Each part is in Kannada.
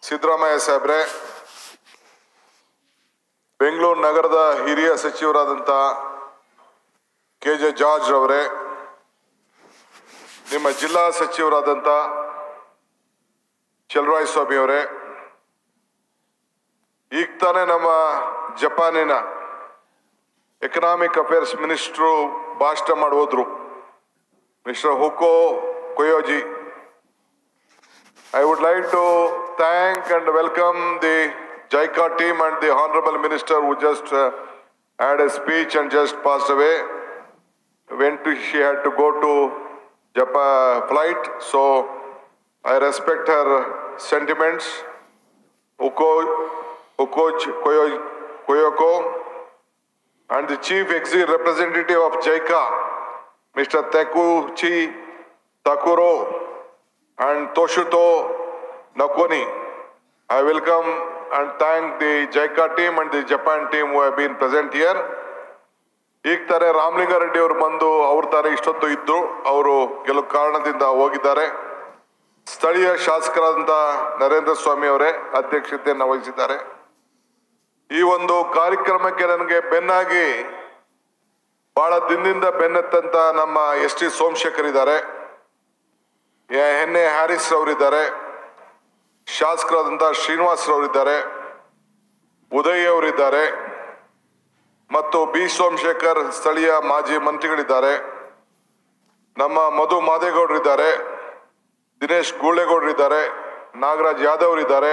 ಸಿದ್ದರಾಮಯ್ಯ ಸಾಹೇಬ್ರೆ ಬೆಂಗಳೂರು ನಗರದ ಹಿರಿಯ ಸಚಿವರಾದಂಥ ಕೆ ಜೆ ಜಾರ್ಜ್ ಅವರೇ ನಿಮ್ಮ ಜಿಲ್ಲಾ ಸಚಿವರಾದಂಥ ಚಲರಾಯ ಸ್ವಾಮಿ ಅವರೇ ಈಗ ತಾನೇ ನಮ್ಮ ಜಪಾನಿನ ಎಕನಾಮಿಕ್ ಅಫೇರ್ಸ್ ಮಿನಿಸ್ಟ್ರು ಭಾಷಣ ಮಾಡಿ ಹೋದ್ರು ಮಿಸ್ಟರ್ ಹುಕೋ ಕೊಯೋಜಿ I would like to thank and welcome the JICA team and the Honorable Minister who just uh, had a speech and just passed away. Went to, she had to go to Japan flight, so I respect her sentiments. Uko, Ukoj Koyo- Koyoko and the Chief Executive Representative of JICA, Mr. Takuchi Takuro and Toshuto Nakoni. I welcome and thank the JICA team and the Japan team who have been present here. ಈಗ ತಾರೆ ರಾಮಲಿಂಗಾರೆಡ್ಡಿ ಅವರು ಬಂದು ಅವ್ರ ತಾರೆ ಇಷ್ಟೊತ್ತು ಇದ್ರು ಅವರು ಕೆಲವು ಕಾರಣದಿಂದ ಹೋಗಿದ್ದಾರೆ ಸ್ಥಳೀಯ ಶಾಸಕರಾದಂಥ ನರೇಂದ್ರ ಸ್ವಾಮಿ ಅವರೇ ಅಧ್ಯಕ್ಷತೆಯನ್ನು ವಹಿಸಿದ್ದಾರೆ ಈ ಒಂದು ಕಾರ್ಯಕ್ರಮಕ್ಕೆ ನನಗೆ ಬೆನ್ನಾಗಿ ಬಹಳ ದಿನದಿಂದ ಬೆನ್ನತ್ತಂತ ನಮ್ಮ ಎಸ್ ಟಿ ಸೋಮಶೇಖರ್ ಇದ್ದಾರೆ ಎನ್ ಎ ಹ್ಯಾರಿಸ್ ಅವರಿದ್ದಾರೆ ಶಾಸಕರಾದಂಥ ಶ್ರೀನಿವಾಸ್ ಅವರಿದ್ದಾರೆ ಉದಯ್ ಅವರಿದ್ದಾರೆ ಮತ್ತು ಬಿ ಸೋಮಶೇಖರ್ ಸ್ಥಳೀಯ ಮಾಜಿ ಮಂತ್ರಿಗಳಿದ್ದಾರೆ ನಮ್ಮ ಮಧು ಮಾದೇಗೌಡರಿದ್ದಾರೆ ದಿನೇಶ್ ಗೂಳೇಗೌಡರಿದ್ದಾರೆ ನಾಗರಾಜ್ ಯಾದವ್ ಇದ್ದಾರೆ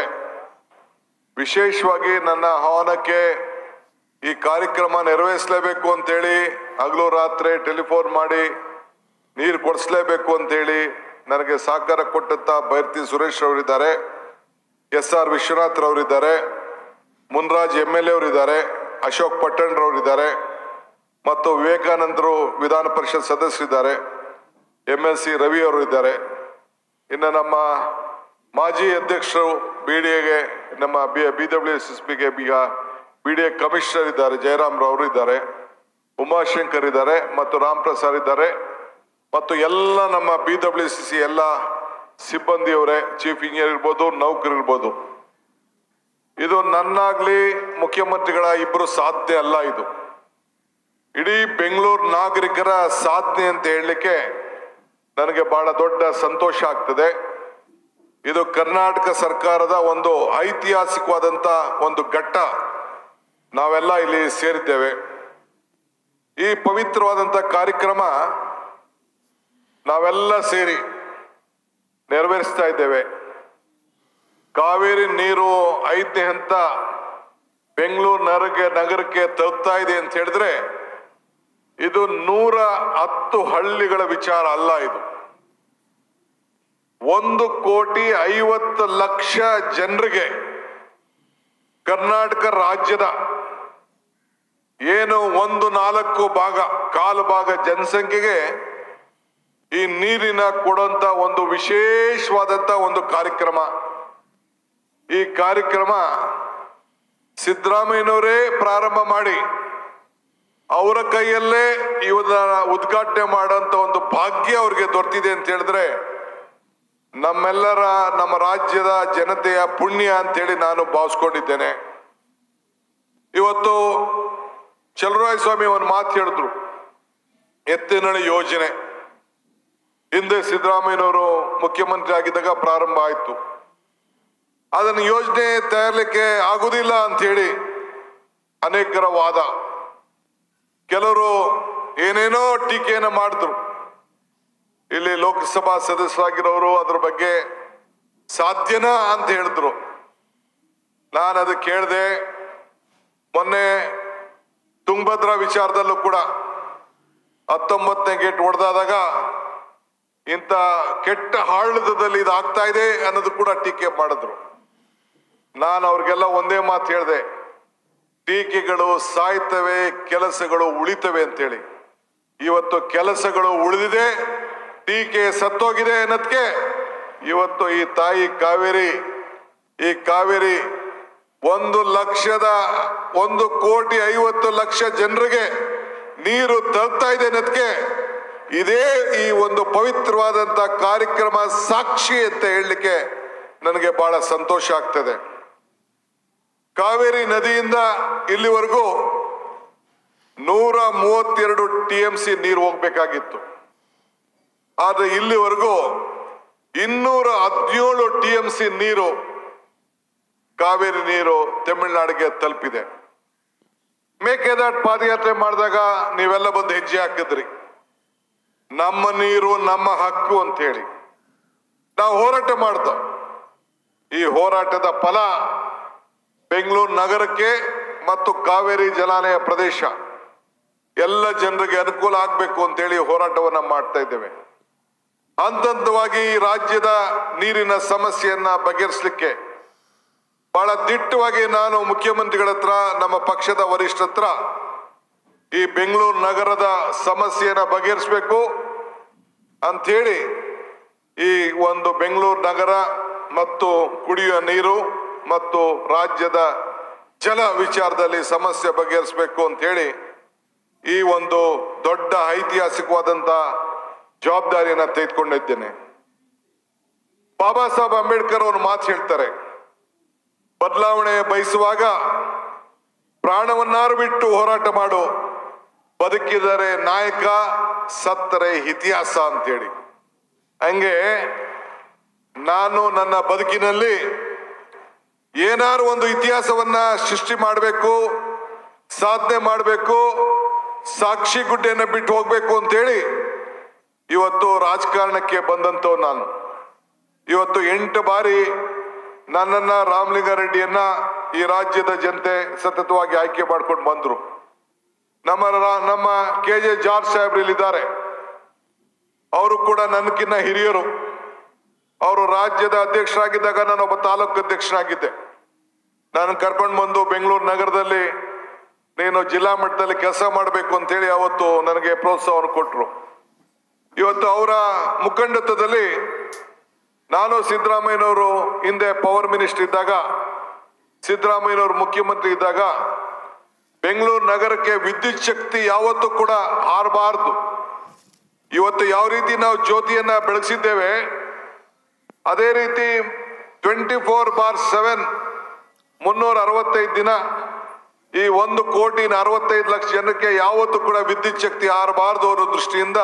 ವಿಶೇಷವಾಗಿ ನನ್ನ ಆಹ್ವಾನಕ್ಕೆ ಈ ಕಾರ್ಯಕ್ರಮ ನೆರವೇರಿಸಲೇಬೇಕು ಅಂತೇಳಿ ಹಗಲು ರಾತ್ರಿ ಟೆಲಿಫೋನ್ ಮಾಡಿ ನೀರು ಕೊಡಿಸ್ಲೇಬೇಕು ಅಂತೇಳಿ ನನಗೆ ಸಹಕಾರ ಕೊಟ್ಟಂತ ಬೈರ್ತಿ ಸುರೇಶ್ ಅವರಿದ್ದಾರೆ ಎಸ್ ಆರ್ ವಿಶ್ವನಾಥ್ ರವರಿದ್ದಾರೆ ಮುನ್ರಾಜ್ ಎಂ ಎಲ್ ಎ ಅವರಿದ್ದಾರೆ ಅಶೋಕ್ ಪಟ್ಟಣ್ ರವರಿದ್ದಾರೆ ಮತ್ತು ವಿವೇಕಾನಂದರು ವಿಧಾನ ಪರಿಷತ್ ಸದಸ್ಯರಿದ್ದಾರೆ ಎಂ ಎಲ್ ಸಿ ರವಿ ಅವರು ಇದ್ದಾರೆ ಇನ್ನು ನಮ್ಮ ಮಾಜಿ ಅಧ್ಯಕ್ಷರು ಬಿ ಡಿ ಎಗೆ ನಮ್ಮ B B W S S ಪಿಗೆ ಈಗ ಬಿ ಡಿ ಎ ಕಮಿಷನರ್ ಇದ್ದಾರೆ ಜಯರಾಮ್ ರವರು ಇದ್ದಾರೆ ಉಮಾಶಂಕರ್ ಇದ್ದಾರೆ ಮತ್ತು ರಾಮ್ ಪ್ರಸಾದ್ ಇದ್ದಾರೆ ಮತ್ತು ಎಲ್ಲ ನಮ್ಮ ಬಿ ಡಬ್ಲ್ಯೂ ಸಿ ಸಿ ಎಲ್ಲ ಸಿಬ್ಬಂದಿಯವರೇ ಚೀಫ್ ಇಂಜಿನಿಯರ್ ಇರ್ಬೋದು ನೌಕರು ಇರ್ಬೋದು ಇದು ನನ್ನಾಗ್ಲಿ ಮುಖ್ಯಮಂತ್ರಿಗಳ ಇಬ್ಬರು ಸಾಧನೆ ಅಲ್ಲ ಇದು ಇಡೀ ಬೆಂಗಳೂರು ನಾಗರಿಕರ ಸಾಧನೆ ಅಂತ ಹೇಳಲಿಕ್ಕೆ ನನಗೆ ಬಹಳ ದೊಡ್ಡ ಸಂತೋಷ ಆಗ್ತದೆ ಇದು ಕರ್ನಾಟಕ ಸರ್ಕಾರದ ಒಂದು ಐತಿಹಾಸಿಕವಾದಂತ ಒಂದು ಘಟ್ಟ ನಾವೆಲ್ಲ ಇಲ್ಲಿ ಸೇರಿದ್ದೇವೆ ಈ ಪವಿತ್ರವಾದಂತ ಕಾರ್ಯಕ್ರಮ ನಾವೆಲ್ಲ ಸೇರಿ ನೆರವೇರಿಸ್ತಾ ಇದ್ದೇವೆ ಕಾವೇರಿ ನೀರು ಐದನೇ ಹಂತ ಬೆಂಗಳೂರು ನಗರಕ್ಕೆ ನಗರಕ್ಕೆ ತಲುಪ್ತಾ ಇದೆ ಅಂತ ಹೇಳಿದ್ರೆ ಇದು ನೂರ ಹತ್ತು ಹಳ್ಳಿಗಳ ವಿಚಾರ ಅಲ್ಲ ಇದು ಒಂದು ಕೋಟಿ ಐವತ್ತು ಲಕ್ಷ ಜನರಿಗೆ ಕರ್ನಾಟಕ ರಾಜ್ಯದ ಏನು ಒಂದು ನಾಲ್ಕು ಭಾಗ ಕಾಲು ಭಾಗ ಜನಸಂಖ್ಯೆಗೆ ಈ ನೀರಿನ ಕೊಡುವಂತ ಒಂದು ವಿಶೇಷವಾದಂತ ಒಂದು ಕಾರ್ಯಕ್ರಮ ಈ ಕಾರ್ಯಕ್ರಮ ಸಿದ್ದರಾಮಯ್ಯನವರೇ ಪ್ರಾರಂಭ ಮಾಡಿ ಅವರ ಕೈಯಲ್ಲೇ ಇವನ್ನ ಉದ್ಘಾಟನೆ ಮಾಡೋಂಥ ಒಂದು ಭಾಗ್ಯ ಅವ್ರಿಗೆ ದೊರೆತಿದೆ ಅಂತ ಹೇಳಿದ್ರೆ ನಮ್ಮೆಲ್ಲರ ನಮ್ಮ ರಾಜ್ಯದ ಜನತೆಯ ಪುಣ್ಯ ಅಂತೇಳಿ ನಾನು ಭಾವಿಸ್ಕೊಂಡಿದ್ದೇನೆ ಇವತ್ತು ಚಲರಾಯ ಸ್ವಾಮಿ ಒಂದು ಮಾತು ಹೇಳಿದ್ರು ಎತ್ತಿನಳಿ ಯೋಜನೆ ಹಿಂದೆ ಸಿದ್ದರಾಮಯ್ಯನವರು ಮುಖ್ಯಮಂತ್ರಿ ಆಗಿದ್ದಾಗ ಪ್ರಾರಂಭ ಆಯಿತು ಅದನ್ನು ಯೋಜನೆ ತಯಾರಲಿಕ್ಕೆ ಆಗುದಿಲ್ಲ ಅಂತ ಹೇಳಿ ಅನೇಕರ ವಾದ ಕೆಲವರು ಏನೇನೋ ಟೀಕೆಯನ್ನು ಮಾಡಿದ್ರು ಇಲ್ಲಿ ಲೋಕಸಭಾ ಸದಸ್ಯರಾಗಿರೋರು ಅದ್ರ ಬಗ್ಗೆ ಸಾಧ್ಯನಾ ಅಂತ ಹೇಳಿದ್ರು ನಾನು ಅದು ಕೇಳಿದೆ ಮೊನ್ನೆ ತುಂಗಭದ್ರಾ ವಿಚಾರದಲ್ಲೂ ಕೂಡ ಹತ್ತೊಂಬತ್ತನೇ ಗೇಟ್ ಹೊಡೆದಾದಾಗ ಇಂಥ ಕೆಟ್ಟ ಆಡಳಿತದಲ್ಲಿ ಇದಾಗ್ತಾ ಇದೆ ಅನ್ನೋದು ಕೂಡ ಟೀಕೆ ಮಾಡಿದ್ರು ನಾನು ಅವ್ರಿಗೆಲ್ಲ ಒಂದೇ ಮಾತು ಹೇಳಿದೆ ಟೀಕೆಗಳು ಸಾಯ್ತವೆ ಕೆಲಸಗಳು ಉಳಿತವೆ ಅಂತೇಳಿ ಇವತ್ತು ಕೆಲಸಗಳು ಉಳಿದಿದೆ ಟೀಕೆ ಸತ್ತೋಗಿದೆ ಅನ್ನೋದಕ್ಕೆ ಇವತ್ತು ಈ ತಾಯಿ ಕಾವೇರಿ ಈ ಕಾವೇರಿ ಒಂದು ಲಕ್ಷದ ಒಂದು ಕೋಟಿ ಐವತ್ತು ಲಕ್ಷ ಜನರಿಗೆ ನೀರು ತಲುಪ್ತಾ ಇದೆ ಅನ್ನೋದಕ್ಕೆ ಇದೇ ಈ ಒಂದು ಪವಿತ್ರವಾದಂತ ಕಾರ್ಯಕ್ರಮ ಸಾಕ್ಷಿ ಅಂತ ಹೇಳಲಿಕ್ಕೆ ನನಗೆ ಬಹಳ ಸಂತೋಷ ಆಗ್ತದೆ ಕಾವೇರಿ ನದಿಯಿಂದ ಇಲ್ಲಿವರೆಗೂ ನೂರ ಮೂವತ್ತೆರಡು ಟಿ ಎಂ ಸಿ ನೀರು ಹೋಗ್ಬೇಕಾಗಿತ್ತು ಆದ್ರೆ ಇಲ್ಲಿವರೆಗೂ ಇನ್ನೂರ ಹದಿನೇಳು ಟಿ ಎಂ ಸಿ ನೀರು ಕಾವೇರಿ ನೀರು ತಮಿಳುನಾಡಿಗೆ ತಲುಪಿದೆ ಮೇಕೆದಾಟ್ ಪಾದಯಾತ್ರೆ ಮಾಡಿದಾಗ ನೀವೆಲ್ಲ ಬಂದು ಹೆಜ್ಜೆ ಹಾಕಿದ್ರಿ ನಮ್ಮ ನೀರು ನಮ್ಮ ಹಕ್ಕು ಅಂತ ಹೇಳಿ ನಾವು ಹೋರಾಟ ಮಾಡ್ದ ಈ ಹೋರಾಟದ ಫಲ ಬೆಂಗಳೂರು ನಗರಕ್ಕೆ ಮತ್ತು ಕಾವೇರಿ ಜಲಾನಯ ಪ್ರದೇಶ ಎಲ್ಲ ಜನರಿಗೆ ಅನುಕೂಲ ಆಗ್ಬೇಕು ಅಂತೇಳಿ ಹೋರಾಟವನ್ನ ಮಾಡ್ತಾ ಇದ್ದೇವೆ ಹಂತ ಹಂತವಾಗಿ ಈ ರಾಜ್ಯದ ನೀರಿನ ಸಮಸ್ಯೆಯನ್ನ ಬಗೆಹರಿಸಲಿಕ್ಕೆ ಬಹಳ ದಿಟ್ಟವಾಗಿ ನಾನು ಮುಖ್ಯಮಂತ್ರಿಗಳ ಹತ್ರ ನಮ್ಮ ಪಕ್ಷದ ವರಿಷ್ಠ ಹತ್ರ ಈ ಬೆಂಗಳೂರು ನಗರದ ಸಮಸ್ಯೆಯನ್ನ ಬಗೆಹರಿಸಬೇಕು ಅಂಥೇಳಿ ಈ ಒಂದು ಬೆಂಗಳೂರು ನಗರ ಮತ್ತು ಕುಡಿಯುವ ನೀರು ಮತ್ತು ರಾಜ್ಯದ ಜಲ ವಿಚಾರದಲ್ಲಿ ಸಮಸ್ಯೆ ಬಗೆಹರಿಸಬೇಕು ಅಂತ ಹೇಳಿ ಈ ಒಂದು ದೊಡ್ಡ ಐತಿಹಾಸಿಕವಾದಂತ ಜವಾಬ್ದಾರಿಯನ್ನ ತೆಗೆದುಕೊಂಡಿದ್ದೇನೆ ಬಾಬಾ ಸಾಹೇಬ್ ಅಂಬೇಡ್ಕರ್ ಒಂದು ಮಾತು ಹೇಳ್ತಾರೆ ಬದಲಾವಣೆ ಬಯಸುವಾಗ ಪ್ರಾಣವನ್ನಾರು ಬಿಟ್ಟು ಹೋರಾಟ ಮಾಡು ಬದುಕಿದರೆ ನಾಯಕ ಸತ್ತರೆ ಇತಿಹಾಸ ಅಂತೇಳಿ ಹಂಗೆ ನಾನು ನನ್ನ ಬದುಕಿನಲ್ಲಿ ಏನಾರು ಒಂದು ಇತಿಹಾಸವನ್ನ ಸೃಷ್ಟಿ ಮಾಡಬೇಕು ಸಾಧನೆ ಮಾಡಬೇಕು ಸಾಕ್ಷಿ ಗುಡ್ಡೆಯನ್ನು ಬಿಟ್ಟು ಹೋಗ್ಬೇಕು ಅಂತೇಳಿ ಇವತ್ತು ರಾಜಕಾರಣಕ್ಕೆ ಬಂದಂತವ್ ನಾನು ಇವತ್ತು ಎಂಟು ಬಾರಿ ನನ್ನನ್ನ ರಾಮಲಿಂಗಾರೆಡ್ಡಿಯನ್ನ ಈ ರಾಜ್ಯದ ಜನತೆ ಸತತವಾಗಿ ಆಯ್ಕೆ ಮಾಡ್ಕೊಂಡು ಬಂದ್ರು ನಮ್ಮ ರಾ- ನಮ್ಮ ಕೆ ಜೆ ಜಾರ್ಜ್ ಸಾಹೇಬ್ರು ಇಲ್ಲಿದ್ದಾರೆ ಅವರು ಕೂಡ ನನ್ಕಿನ್ನ ಹಿರಿಯರು ಅವರು ರಾಜ್ಯದ ಅಧ್ಯಕ್ಷರಾಗಿದ್ದಾಗ ನಾನು ಒಬ್ಬ ತಾಲೂಕು ಅಧ್ಯಕ್ಷರಾಗಿದ್ದೆ ನಾನು ಕರ್ಕೊಂಡು ಬಂದು ಬೆಂಗಳೂರು ನಗರದಲ್ಲಿ ನೀನು ಜಿಲ್ಲಾ ಮಟ್ಟದಲ್ಲಿ ಕೆಲಸ ಮಾಡಬೇಕು ಅಂತೇಳಿ ಅವತ್ತು ನನಗೆ ಪ್ರೋತ್ಸಾಹವನ್ನು ಕೊಟ್ಟರು ಇವತ್ತು ಅವರ ಮುಖಂಡತ್ವದಲ್ಲಿ ನಾನು ಸಿದ್ದರಾಮಯ್ಯನವರು ಹಿಂದೆ ಪವರ್ ಮಿನಿಸ್ಟರ್ ಇದ್ದಾಗ ಸಿದ್ದರಾಮಯ್ಯನವರು ಮುಖ್ಯಮಂತ್ರಿ ಇದ್ದಾಗ ಬೆಂಗಳೂರು ನಗರಕ್ಕೆ ವಿದ್ಯುತ್ ಶಕ್ತಿ ಯಾವತ್ತೂ ಕೂಡ ಹಾರಬಾರ್ದು ಇವತ್ತು ಯಾವ ರೀತಿ ನಾವು ಜ್ಯೋತಿಯನ್ನ ಬೆಳೆಸಿದ್ದೇವೆ ಅದೇ ರೀತಿ ಟ್ವೆಂಟಿ ಫೋರ್ ಬಾರ್ ಸೆವೆನ್ ಮುನ್ನೂರ ಅರವತ್ತೈದು ದಿನ ಈ ಒಂದು ಕೋಟಿ ಅರವತ್ತೈದು ಲಕ್ಷ ಜನಕ್ಕೆ ಯಾವತ್ತೂ ಕೂಡ ವಿದ್ಯುತ್ ಶಕ್ತಿ ಹಾರಬಾರ್ದು ಅನ್ನೋ ದೃಷ್ಟಿಯಿಂದ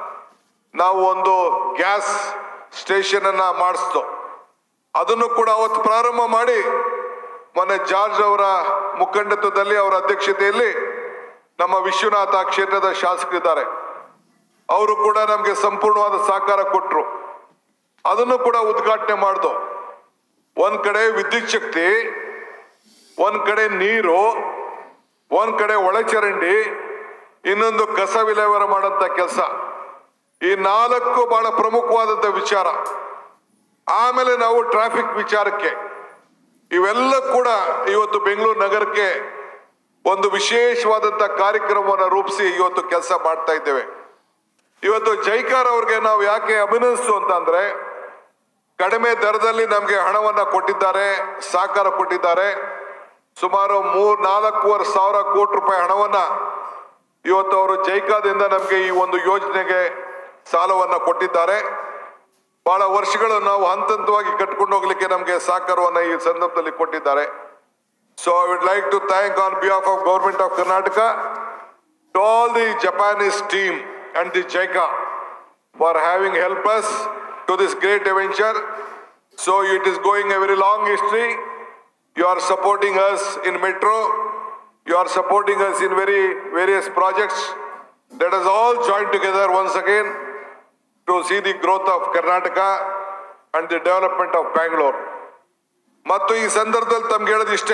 ನಾವು ಒಂದು ಗ್ಯಾಸ್ ಸ್ಟೇಷನ್ ಅನ್ನ ಮಾಡಿಸ್ತು ಅದನ್ನು ಕೂಡ ಅವತ್ತು ಪ್ರಾರಂಭ ಮಾಡಿ ಮೊನ್ನೆ ಜಾರ್ಜ್ ಅವರ ಮುಖಂಡತ್ವದಲ್ಲಿ ಅವರ ಅಧ್ಯಕ್ಷತೆಯಲ್ಲಿ ನಮ್ಮ ವಿಶ್ವನಾಥ ಕ್ಷೇತ್ರದ ಶಾಸಕರಿದ್ದಾರೆ ಅವರು ಕೂಡ ನಮಗೆ ಸಂಪೂರ್ಣವಾದ ಸಹಕಾರ ಕೊಟ್ಟರು ಅದನ್ನು ಕೂಡ ಉದ್ಘಾಟನೆ ಮಾಡ್ದು ಒಂದ್ ಕಡೆ ವಿದ್ಯುತ್ ಶಕ್ತಿ ಒಂದ್ ಕಡೆ ನೀರು ಒಂದ್ ಕಡೆ ಒಳಚರಂಡಿ ಇನ್ನೊಂದು ಕಸ ವಿಲೇವಾರಿ ಮಾಡಂತ ಕೆಲಸ ಈ ನಾಲ್ಕು ಬಹಳ ಪ್ರಮುಖವಾದಂತ ವಿಚಾರ ಆಮೇಲೆ ನಾವು ಟ್ರಾಫಿಕ್ ವಿಚಾರಕ್ಕೆ ಇವೆಲ್ಲ ಕೂಡ ಇವತ್ತು ಬೆಂಗಳೂರು ನಗರಕ್ಕೆ ಒಂದು ವಿಶೇಷವಾದಂತ ಕಾರ್ಯಕ್ರಮವನ್ನು ರೂಪಿಸಿ ಇವತ್ತು ಕೆಲಸ ಮಾಡ್ತಾ ಇದ್ದೇವೆ ಇವತ್ತು ಜೈಕಾರ್ ಅವ್ರಿಗೆ ನಾವು ಯಾಕೆ ಅಭಿನಂದಿಸ್ತು ಅಂತ ಅಂದ್ರೆ ಕಡಿಮೆ ದರದಲ್ಲಿ ನಮಗೆ ಹಣವನ್ನ ಕೊಟ್ಟಿದ್ದಾರೆ ಸಹಕಾರ ಕೊಟ್ಟಿದ್ದಾರೆ ಸುಮಾರು ಮೂರ್ ನಾಲ್ಕೂವರೆ ಸಾವಿರ ಕೋಟಿ ರೂಪಾಯಿ ಹಣವನ್ನ ಇವತ್ತು ಅವರು ಜೈಕಾದಿಂದ ನಮಗೆ ಈ ಒಂದು ಯೋಜನೆಗೆ ಸಾಲವನ್ನ ಕೊಟ್ಟಿದ್ದಾರೆ ಬಹಳ ವರ್ಷಗಳು ನಾವು ಹಂತ ಹಂತವಾಗಿ ಕಟ್ಕೊಂಡು ಹೋಗ್ಲಿಕ್ಕೆ ನಮಗೆ ಸಹಕಾರವನ್ನ ಈ ಸಂದರ್ಭದಲ್ಲಿ ಕೊಟ್ಟಿದ್ದಾರೆ so I would like to thank on behalf of government of Karnataka to all the Japanese team and the JICA for having helped us to this great adventure. So it is going a very long history. You are supporting us in metro. You are supporting us in very various projects. Let us all join together once again to see the growth of Karnataka and the development of Bangalore. ಮತ್ತು ಈ ಸಂದರ್ಭದಲ್ಲಿ ತಮ್ಗೆ ಹೇಳೋದಿಷ್ಟೇ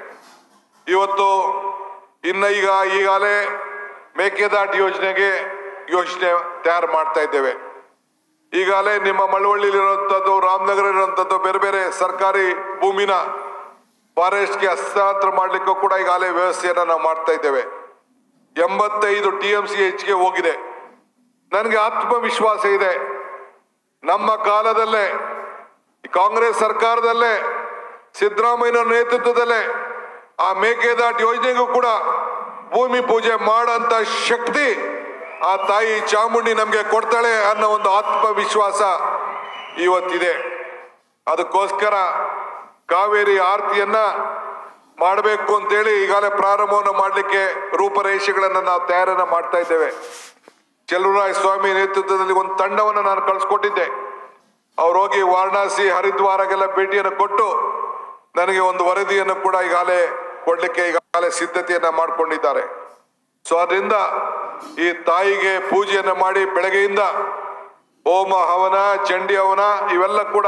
ಇವತ್ತು ಇನ್ನ ಈಗ ಈಗಾಗಲೇ ಮೇಕೆದಾಟು ಯೋಜನೆಗೆ ಯೋಜನೆ ತಯಾರು ಮಾಡ್ತಾ ಇದ್ದೇವೆ ಈಗಾಗಲೇ ನಿಮ್ಮ ಮಳವಳ್ಳಿಲಿರುವಂಥದ್ದು ರಾಮನಗರ ಇರುವಂಥದ್ದು ಬೇರೆ ಬೇರೆ ಸರ್ಕಾರಿ ಭೂಮಿನ ಫಾರೆಸ್ಟ್ಗೆ ಹಸ್ತಾಂತರ ಮಾಡ್ಲಿಕ್ಕೂ ಕೂಡ ಈಗಾಗಲೇ ವ್ಯವಸ್ಥೆಯನ್ನ ನಾವು ಮಾಡ್ತಾ ಇದ್ದೇವೆ ಎಂಬತ್ತೈದು ಟಿ ಎಂ ಸಿ ಹೆಚ್ಚಿಗೆ ಹೋಗಿದೆ ನನಗೆ ಆತ್ಮವಿಶ್ವಾಸ ಇದೆ ನಮ್ಮ ಕಾಲದಲ್ಲೇ ಈ ಕಾಂಗ್ರೆಸ್ ಸರ್ಕಾರದಲ್ಲೇ ಸಿದ್ದರಾಮಯ್ಯನ ನೇತೃತ್ವದಲ್ಲೇ ಆ ಮೇಕೆದಾಟು ಯೋಜನೆಗೂ ಕೂಡ ಭೂಮಿ ಪೂಜೆ ಮಾಡಂತ ಶಕ್ತಿ ಆ ತಾಯಿ ಚಾಮುಂಡಿ ನಮಗೆ ಕೊಡ್ತಾಳೆ ಅನ್ನೋ ಒಂದು ಆತ್ಮವಿಶ್ವಾಸ ಇವತ್ತಿದೆ ಅದಕ್ಕೋಸ್ಕರ ಕಾವೇರಿ ಆರತಿಯನ್ನ ಮಾಡಬೇಕು ಅಂತೇಳಿ ಈಗಾಗಲೇ ಪ್ರಾರಂಭವನ್ನು ಮಾಡಲಿಕ್ಕೆ ರೂಪರೇಷೆಗಳನ್ನು ನಾವು ತಯಾರನ್ನ ಮಾಡ್ತಾ ಇದ್ದೇವೆ ಚೆಲುವರಾಯ ಸ್ವಾಮಿ ನೇತೃತ್ವದಲ್ಲಿ ಒಂದು ತಂಡವನ್ನು ನಾನು ಕಳಿಸ್ಕೊಟ್ಟಿದ್ದೆ ಅವ್ರು ಹೋಗಿ ವಾರಣಾಸಿ ಹರಿದ್ವಾರಗೆಲ್ಲ ಭೇಟಿಯನ್ನು ಕೊಟ್ಟು ನನಗೆ ಒಂದು ವರದಿಯನ್ನು ಕೂಡ ಈಗಾಗಲೇ ಕೊಡ್ಲಿಕ್ಕೆ ಈಗಾಗಲೇ ಸಿದ್ಧತೆಯನ್ನ ಮಾಡ್ಕೊಂಡಿದ್ದಾರೆ ಸೊ ಅದರಿಂದ ಈ ತಾಯಿಗೆ ಪೂಜೆಯನ್ನ ಮಾಡಿ ಬೆಳಗ್ಗೆಯಿಂದ ಹೋಮ ಹವನ ಚಂಡಿ ಹವನ ಇವೆಲ್ಲ ಕೂಡ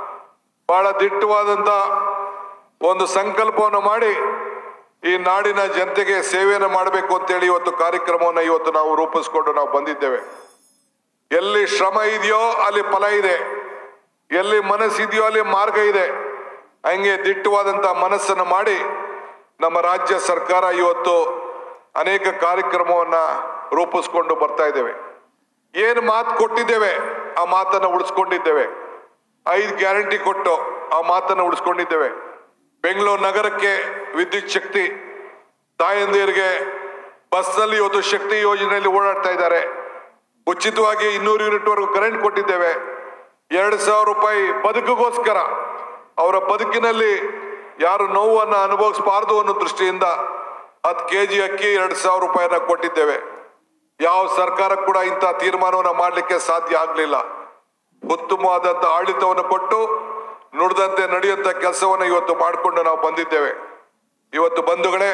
ಬಹಳ ದಿಟ್ಟವಾದಂತ ಒಂದು ಸಂಕಲ್ಪವನ್ನು ಮಾಡಿ ಈ ನಾಡಿನ ಜನತೆಗೆ ಸೇವೆಯನ್ನು ಮಾಡಬೇಕು ಅಂತೇಳಿ ಇವತ್ತು ಕಾರ್ಯಕ್ರಮವನ್ನು ಇವತ್ತು ನಾವು ರೂಪಿಸ್ಕೊಂಡು ನಾವು ಬಂದಿದ್ದೇವೆ ಎಲ್ಲಿ ಶ್ರಮ ಇದೆಯೋ ಅಲ್ಲಿ ಫಲ ಇದೆ ಎಲ್ಲಿ ಮನಸ್ಸಿದೆಯೋ ಅಲ್ಲಿ ಮಾರ್ಗ ಇದೆ ಹಂಗೆ ದಿಟ್ಟವಾದಂತ ಮನಸ್ಸನ್ನು ಮಾಡಿ ನಮ್ಮ ರಾಜ್ಯ ಸರ್ಕಾರ ಇವತ್ತು ಅನೇಕ ಕಾರ್ಯಕ್ರಮವನ್ನ ರೂಪಿಸ್ಕೊಂಡು ಬರ್ತಾ ಇದ್ದೇವೆ ಏನು ಮಾತು ಕೊಟ್ಟಿದ್ದೇವೆ ಆ ಮಾತನ್ನ ಉಳಿಸ್ಕೊಂಡಿದ್ದೇವೆ ಐದು ಗ್ಯಾರಂಟಿ ಕೊಟ್ಟು ಆ ಮಾತನ್ನ ಉಳಿಸ್ಕೊಂಡಿದ್ದೇವೆ ಬೆಂಗಳೂರು ನಗರಕ್ಕೆ ವಿದ್ಯುತ್ ಶಕ್ತಿ ತಾಯಂದಿರಿಗೆ ಬಸ್ನಲ್ಲಿ ಇವತ್ತು ಶಕ್ತಿ ಯೋಜನೆಯಲ್ಲಿ ಓಡಾಡ್ತಾ ಇದ್ದಾರೆ ಉಚಿತವಾಗಿ ಇನ್ನೂರು ಯೂನಿಟ್ ವರೆಗೂ ಕರೆಂಟ್ ಕೊಟ್ಟಿದ್ದೇವೆ ಎರಡು ಸಾವಿರ ರೂಪಾಯಿ ಬದುಕಿಗೋಸ್ಕರ ಅವರ ಬದುಕಿನಲ್ಲಿ ಯಾರು ನೋವನ್ನು ಅನುಭವಿಸಬಾರದು ಅನ್ನೋ ದೃಷ್ಟಿಯಿಂದ ಹತ್ತು ಕೆ ಜಿ ಅಕ್ಕಿ ಎರಡು ಸಾವಿರ ರೂಪಾಯಿನ ಕೊಟ್ಟಿದ್ದೇವೆ ಯಾವ ಸರ್ಕಾರ ಕೂಡ ಇಂಥ ತೀರ್ಮಾನವನ್ನು ಮಾಡಲಿಕ್ಕೆ ಸಾಧ್ಯ ಆಗಲಿಲ್ಲ ಉತ್ತಮವಾದಂಥ ಆಡಳಿತವನ್ನು ಕೊಟ್ಟು ನುಡಿದಂತೆ ನಡೆಯುವಂಥ ಕೆಲಸವನ್ನು ಇವತ್ತು ಮಾಡಿಕೊಂಡು ನಾವು ಬಂದಿದ್ದೇವೆ ಇವತ್ತು ಬಂಧುಗಳೇ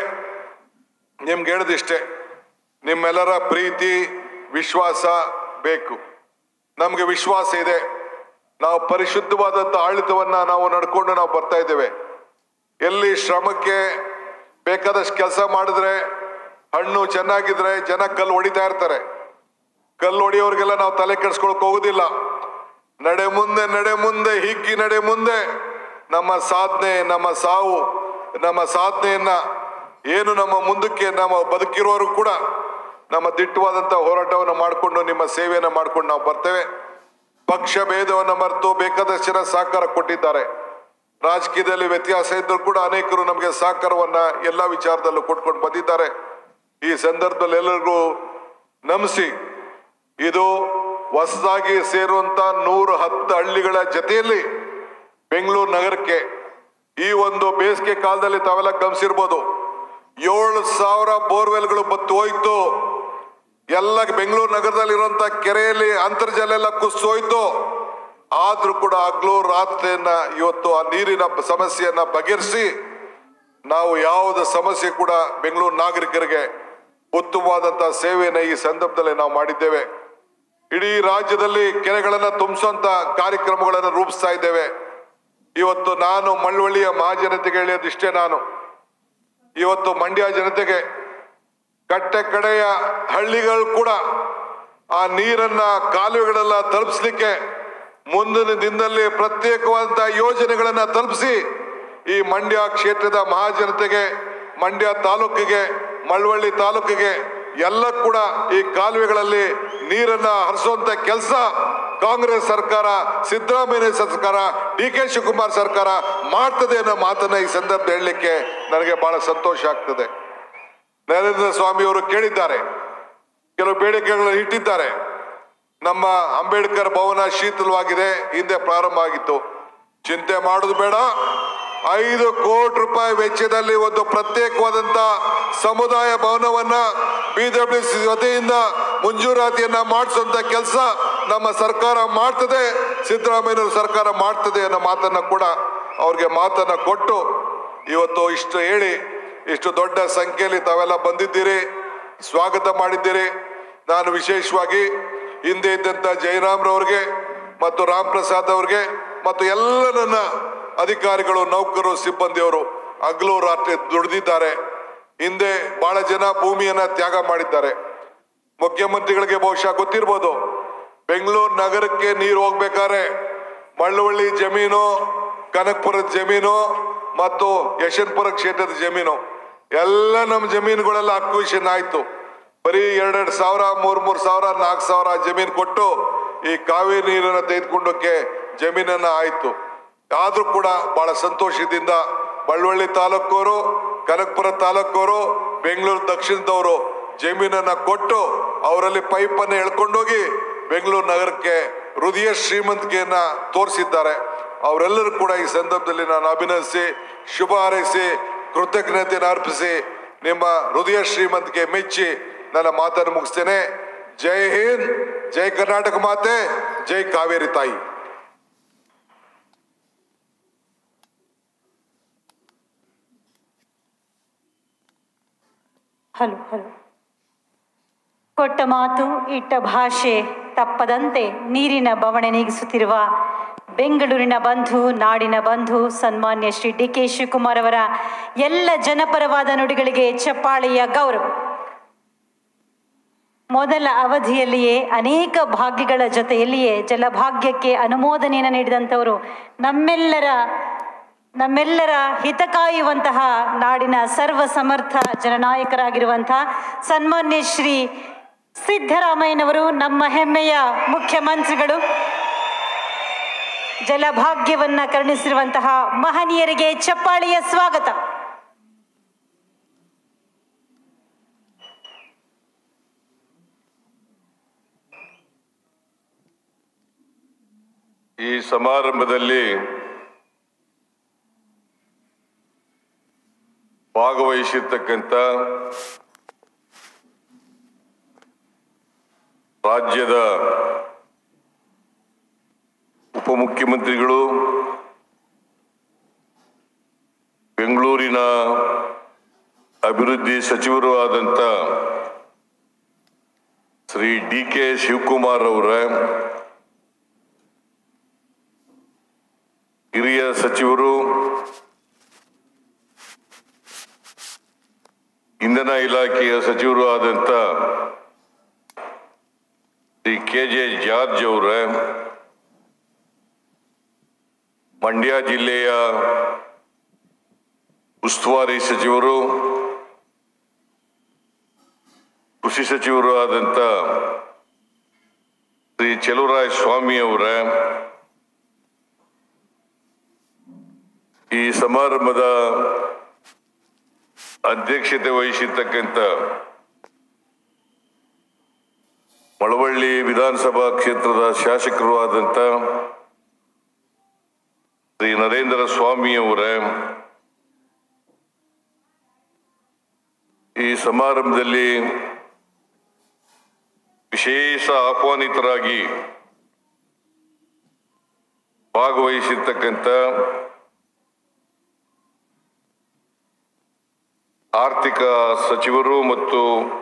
ನಿಮ್ಗೆ ಹೇಳದಿಷ್ಟೇ ನಿಮ್ಮೆಲ್ಲರ ಪ್ರೀತಿ ವಿಶ್ವಾಸ ಬೇಕು ನಮಗೆ ವಿಶ್ವಾಸ ಇದೆ ನಾವು ಪರಿಶುದ್ಧವಾದಂಥ ಆಡಳಿತವನ್ನ ನಾವು ನಡ್ಕೊಂಡು ನಾವು ಬರ್ತಾ ಇದ್ದೇವೆ ಎಲ್ಲಿ ಶ್ರಮಕ್ಕೆ ಬೇಕಾದಷ್ಟು ಕೆಲಸ ಮಾಡಿದ್ರೆ ಹಣ್ಣು ಚೆನ್ನಾಗಿದ್ರೆ ಜನ ಕಲ್ಲು ಹೊಡಿತಾ ಇರ್ತಾರೆ ಕಲ್ಲು ಹೊಡಿಯೋರಿಗೆಲ್ಲ ನಾವು ತಲೆ ಕೆಡಿಸ್ಕೊಳಕ್ ಹೋಗುದಿಲ್ಲ ನಡೆ ಮುಂದೆ ನಡೆ ಮುಂದೆ ಹಿಗ್ಗಿ ನಡೆ ಮುಂದೆ ನಮ್ಮ ಸಾಧನೆ ನಮ್ಮ ಸಾವು ನಮ್ಮ ಸಾಧನೆಯನ್ನ ಏನು ನಮ್ಮ ಮುಂದಕ್ಕೆ ನಮ್ಮ ಬದುಕಿರೋರು ಕೂಡ ನಮ್ಮ ದಿಟ್ಟವಾದಂತ ಹೋರಾಟವನ್ನು ಮಾಡಿಕೊಂಡು ನಿಮ್ಮ ಸೇವೆಯನ್ನು ಮಾಡ್ಕೊಂಡು ನಾವು ಬರ್ತೇವೆ ಪಕ್ಷ ಭೇದವನ್ನು ಮರೆತು ಬೇಕಾದಷ್ಟು ಜನ ಸಹಕಾರ ಕೊಟ್ಟಿದ್ದಾರೆ ರಾಜಕೀಯದಲ್ಲಿ ವ್ಯತ್ಯಾಸ ಇದ್ದರೂ ಕೂಡ ಅನೇಕರು ನಮಗೆ ಸಹಕಾರವನ್ನ ಎಲ್ಲ ವಿಚಾರದಲ್ಲೂ ಕೊಟ್ಕೊಂಡು ಬಂದಿದ್ದಾರೆ ಈ ಸಂದರ್ಭದಲ್ಲಿ ಎಲ್ಲರಿಗೂ ನಮಿಸಿ ಇದು ಹೊಸದಾಗಿ ಸೇರುವಂತ ನೂರ ಹತ್ತು ಹಳ್ಳಿಗಳ ಜೊತೆಯಲ್ಲಿ ಬೆಂಗಳೂರು ನಗರಕ್ಕೆ ಈ ಒಂದು ಬೇಸಿಗೆ ಕಾಲದಲ್ಲಿ ತಾವೆಲ್ಲ ಗಮನಿಸಿರ್ಬೋದು ಏಳು ಸಾವಿರ ಬೋರ್ವೆಲ್ಗಳು ಬತ್ತು ಹೋಯ್ತು ಎಲ್ಲ ಬೆಂಗಳೂರು ನಗರದಲ್ಲಿರುವಂತ ಕೆರೆಯಲ್ಲಿ ಅಂತರ್ಜಲ ಎಲ್ಲ ಕುಸಿದು ಹೋಯ್ತು ಆದ್ರೂ ಕೂಡ ಹಗ್ಲು ರಾತ್ರಿಯನ್ನ ಇವತ್ತು ಆ ನೀರಿನ ಸಮಸ್ಯೆಯನ್ನ ಬಗೆಹರಿಸಿ ನಾವು ಯಾವುದೇ ಸಮಸ್ಯೆ ಕೂಡ ಬೆಂಗಳೂರು ನಾಗರಿಕರಿಗೆ ಉತ್ತಮವಾದಂತ ಸೇವೆಯನ್ನ ಈ ಸಂದರ್ಭದಲ್ಲಿ ನಾವು ಮಾಡಿದ್ದೇವೆ ಇಡೀ ರಾಜ್ಯದಲ್ಲಿ ಕೆರೆಗಳನ್ನ ತುಂಬಿಸುವಂತ ಕಾರ್ಯಕ್ರಮಗಳನ್ನು ರೂಪಿಸ್ತಾ ಇದ್ದೇವೆ ಇವತ್ತು ನಾನು ಮಳವಳ್ಳಿಯ ಮಹಾಜನತೆಗೆ ಹೇಳಿಯೋದಿಷ್ಟೇ ನಾನು ಇವತ್ತು ಮಂಡ್ಯ ಜನತೆಗೆ ಕಟ್ಟೆ ಕಡೆಯ ಹಳ್ಳಿಗಳು ಕೂಡ ಆ ನೀರನ್ನ ಕಾಲುವೆಗಳೆಲ್ಲ ತಲುಪಿಸ್ಲಿಕ್ಕೆ ಮುಂದಿನ ದಿನದಲ್ಲಿ ಪ್ರತ್ಯೇಕವಾದಂತಹ ಯೋಜನೆಗಳನ್ನ ತಲುಪಿಸಿ ಈ ಮಂಡ್ಯ ಕ್ಷೇತ್ರದ ಮಹಾಜನತೆಗೆ ಮಂಡ್ಯ ತಾಲೂಕಿಗೆ ಮಳವಳ್ಳಿ ತಾಲೂಕಿಗೆ ಎಲ್ಲ ಕೂಡ ಈ ಕಾಲುವೆಗಳಲ್ಲಿ ನೀರನ್ನ ಹರಿಸುವಂತ ಕೆಲಸ ಕಾಂಗ್ರೆಸ್ ಸರ್ಕಾರ ಸಿದ್ದರಾಮಯ್ಯ ಸರ್ಕಾರ ಡಿ ಕೆ ಶಿವಕುಮಾರ್ ಸರ್ಕಾರ ಮಾಡ್ತದೆ ಅನ್ನೋ ಮಾತನ್ನ ಈ ಸಂದರ್ಭ ಹೇಳಲಿಕ್ಕೆ ನನಗೆ ಬಹಳ ಸಂತೋಷ ಆಗ್ತದೆ ನರೇಂದ್ರ ಸ್ವಾಮಿ ಅವರು ಕೇಳಿದ್ದಾರೆ ಕೆಲವು ಬೇಡಿಕೆಗಳನ್ನು ಇಟ್ಟಿದ್ದಾರೆ ನಮ್ಮ ಅಂಬೇಡ್ಕರ್ ಭವನ ಶೀತಲವಾಗಿದೆ ಹಿಂದೆ ಪ್ರಾರಂಭ ಆಗಿತ್ತು ಚಿಂತೆ ಮಾಡೋದು ಬೇಡ ಐದು ಕೋಟಿ ರೂಪಾಯಿ ವೆಚ್ಚದಲ್ಲಿ ಒಂದು ಪ್ರತ್ಯೇಕವಾದಂತ ಸಮುದಾಯ ಭವನವನ್ನ ಬಿಡಬ್ಲ್ಯೂ ವತಿಯಿಂದ ಮಂಜೂರಾತಿಯನ್ನ ಮಾಡಿಸುವಂತ ಕೆಲಸ ನಮ್ಮ ಸರ್ಕಾರ ಮಾಡ್ತದೆ ಸಿದ್ದರಾಮಯ್ಯ ಸರ್ಕಾರ ಮಾಡ್ತದೆ ಅನ್ನೋ ಮಾತನ್ನ ಕೂಡ ಅವ್ರಿಗೆ ಮಾತನ್ನ ಕೊಟ್ಟು ಇವತ್ತು ಇಷ್ಟು ಹೇಳಿ ಇಷ್ಟು ದೊಡ್ಡ ಸಂಖ್ಯೆಯಲ್ಲಿ ತಾವೆಲ್ಲ ಬಂದಿದ್ದೀರಿ ಸ್ವಾಗತ ಮಾಡಿದ್ದೀರಿ ನಾನು ವಿಶೇಷವಾಗಿ ಹಿಂದೆ ಇದ್ದಂತ ಜಯರಾಮ್ರವ್ರಿಗೆ ಮತ್ತು ರಾಮ್ ಪ್ರಸಾದ್ ಅವ್ರಿಗೆ ಮತ್ತು ಎಲ್ಲ ನನ್ನ ಅಧಿಕಾರಿಗಳು ನೌಕರು ಸಿಬ್ಬಂದಿಯವರು ಹಗಲು ರಾತ್ರಿ ದುಡಿದಿದ್ದಾರೆ ಹಿಂದೆ ಬಹಳ ಜನ ಭೂಮಿಯನ್ನ ತ್ಯಾಗ ಮಾಡಿದ್ದಾರೆ ಮುಖ್ಯಮಂತ್ರಿಗಳಿಗೆ ಬಹುಶಃ ಗೊತ್ತಿರ್ಬೋದು ಬೆಂಗಳೂರು ನಗರಕ್ಕೆ ನೀರು ಹೋಗ್ಬೇಕಾದ್ರೆ ಮಳ್ಳವಳ್ಳಿ ಜಮೀನು ಕನಕಪುರದ ಜಮೀನು ಮತ್ತು ಯಶವಂತಪುರ ಕ್ಷೇತ್ರದ ಜಮೀನು ಎಲ್ಲ ನಮ್ಮ ಜಮೀನುಗಳೆಲ್ಲ ಅಕ್ವಿಷನ್ ಆಯ್ತು ಬರೀ ಎರಡೆರಡು ಸಾವಿರ ಮೂರ್ ಮೂರ್ ಸಾವಿರ ನಾಲ್ಕು ಸಾವಿರ ಜಮೀನು ಕೊಟ್ಟು ಈ ಕಾವೇರಿ ನೀರನ್ನ ತೆಗೆದುಕೊಂಡೋಕೆ ಜಮೀನನ್ನ ಆಯ್ತು ಆದ್ರೂ ಕೂಡ ಬಹಳ ಸಂತೋಷದಿಂದ ಬಳ್ಳವಳ್ಳಿ ತಾಲೂಕವರು ಕನಕಪುರ ತಾಲೂಕವರು ಬೆಂಗಳೂರು ದಕ್ಷಿಣದವರು ಜಮೀನನ್ನ ಕೊಟ್ಟು ಅವರಲ್ಲಿ ಪೈಪನ್ನು ಎಳ್ಕೊಂಡೋಗಿ ಬೆಂಗಳೂರು ನಗರಕ್ಕೆ ಹೃದಯ ಶ್ರೀಮಂತಿಕೆಯನ್ನ ತೋರಿಸಿದ್ದಾರೆ ಅವರೆಲ್ಲರೂ ಕೂಡ ಈ ಸಂದರ್ಭದಲ್ಲಿ ನಾನು ಅಭಿನಂದಿಸಿ ಶುಭ ಹಾರೈಸಿ ಕೃತಜ್ಞತೆಯನ್ನು ಅರ್ಪಿಸಿ ನಿಮ್ಮ ಹೃದಯ ಶ್ರೀಮಂತಿಗೆ ಮೆಚ್ಚಿ ನನ್ನ ಮಾತನ್ನು ಮುಗಿಸ್ತೇನೆ ಜೈ ಹಿಂದ್ ಜೈ ಕರ್ನಾಟಕ ಮಾತೆ ಜೈ ಕಾವೇರಿ ತಾಯಿ ಹಲೋ ಹಲೋ ಕೊಟ್ಟ ಮಾತು ಇಟ್ಟ ಭಾಷೆ ತಪ್ಪದಂತೆ ನೀರಿನ ಬವಣೆ ನೀಗಿಸುತ್ತಿರುವ ಬೆಂಗಳೂರಿನ ಬಂಧು ನಾಡಿನ ಬಂಧು ಸನ್ಮಾನ್ಯ ಶ್ರೀ ಡಿ ಕೆ ಶಿವಕುಮಾರ್ ಅವರ ಎಲ್ಲ ಜನಪರವಾದ ನುಡಿಗಳಿಗೆ ಚಪ್ಪಾಳೆಯ ಗೌರವ ಮೊದಲ ಅವಧಿಯಲ್ಲಿಯೇ ಅನೇಕ ಭಾಗ್ಯಗಳ ಜೊತೆಯಲ್ಲಿಯೇ ಜಲಭಾಗ್ಯಕ್ಕೆ ಅನುಮೋದನೆಯನ್ನು ನೀಡಿದಂಥವರು ನಮ್ಮೆಲ್ಲರ ನಮ್ಮೆಲ್ಲರ ಹಿತ ಕಾಯುವಂತಹ ನಾಡಿನ ಸರ್ವ ಸಮರ್ಥ ಜನನಾಯಕರಾಗಿರುವಂತಹ ಸನ್ಮಾನ್ಯ ಶ್ರೀ ಸಿದ್ದರಾಮಯ್ಯನವರು ನಮ್ಮ ಹೆಮ್ಮೆಯ ಮುಖ್ಯಮಂತ್ರಿಗಳು ಜಲಭಾಗ್ಯವನ್ನ ಕರುಣಿಸಿರುವಂತಹ ಮಹನೀಯರಿಗೆ ಚಪ್ಪಾಳೆಯ ಸ್ವಾಗತ ಈ ಸಮಾರಂಭದಲ್ಲಿ ಭಾಗವಹಿಸಿರ್ತಕ್ಕಂಥ ರಾಜ್ಯದ ಉಪಮುಖ್ಯಮಂತ್ರಿಗಳು ಬೆಂಗಳೂರಿನ ಅಭಿವೃದ್ಧಿ ಸಚಿವರು ಆದಂಥ ಶ್ರೀ ಡಿ ಕೆ ಶಿವಕುಮಾರ್ ಅವರ ಹಿರಿಯ ಸಚಿವರು ಇಂಧನ ಇಲಾಖೆಯ ಸಚಿವರು ಆದಂಥ ಶ್ರೀ ಕೆ ಜೆ ಜಾರ್ಜ್ ಅವರ ಮಂಡ್ಯ ಜಿಲ್ಲೆಯ ಉಸ್ತುವಾರಿ ಸಚಿವರು ಕೃಷಿ ಸಚಿವರು ಆದಂಥ ಶ್ರೀ ಚೆಲುವರಾಯ ಸ್ವಾಮಿ ಅವರ ಈ ಸಮಾರಂಭದ ಅಧ್ಯಕ್ಷತೆ ವಹಿಸಿರ್ತಕ್ಕಂಥ ಮಳವಳ್ಳಿ ವಿಧಾನಸಭಾ ಕ್ಷೇತ್ರದ ಶಾಸಕರು ಆದಂಥ ಶ್ರೀ ನರೇಂದ್ರ ಸ್ವಾಮಿ ಅವರ ಈ ಸಮಾರಂಭದಲ್ಲಿ ವಿಶೇಷ ಆಹ್ವಾನಿತರಾಗಿ ಭಾಗವಹಿಸಿರ್ತಕ್ಕಂಥ ಆರ್ಥಿಕ ಸಚಿವರು ಮತ್ತು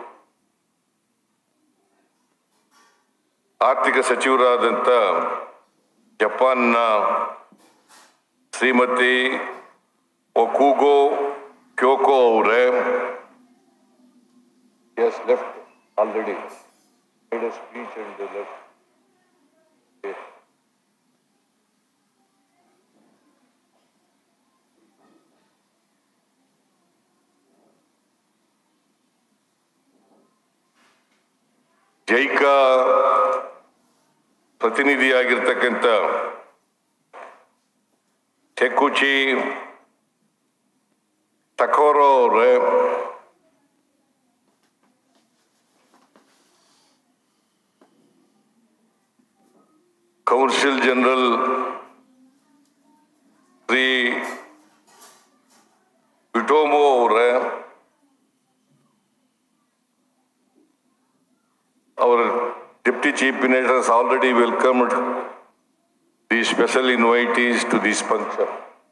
ಆರ್ಥಿಕ ಸಚಿವರಾದಂಥ ಜಪಾನ್ನ ಶ್ರೀಮತಿ ಒಕೂಗೋ ಕ್ಯೋಕೋ ಅವರೇ has left already speech and left JICA ಪ್ರತಿನಿಧಿಯಾಗಿರ್ತಕ್ಕಂಥ ಟೆಕುಚಿ ತಕೋರೋ ಅವರೇ ಕೌನ್ಸಿಲ್ ಜನರಲ್ ಶ್ರೀ ವಿಟೋಮೋ ಅವರೇ Our Deputy Chief Minister has already welcomed the special invitees to this function.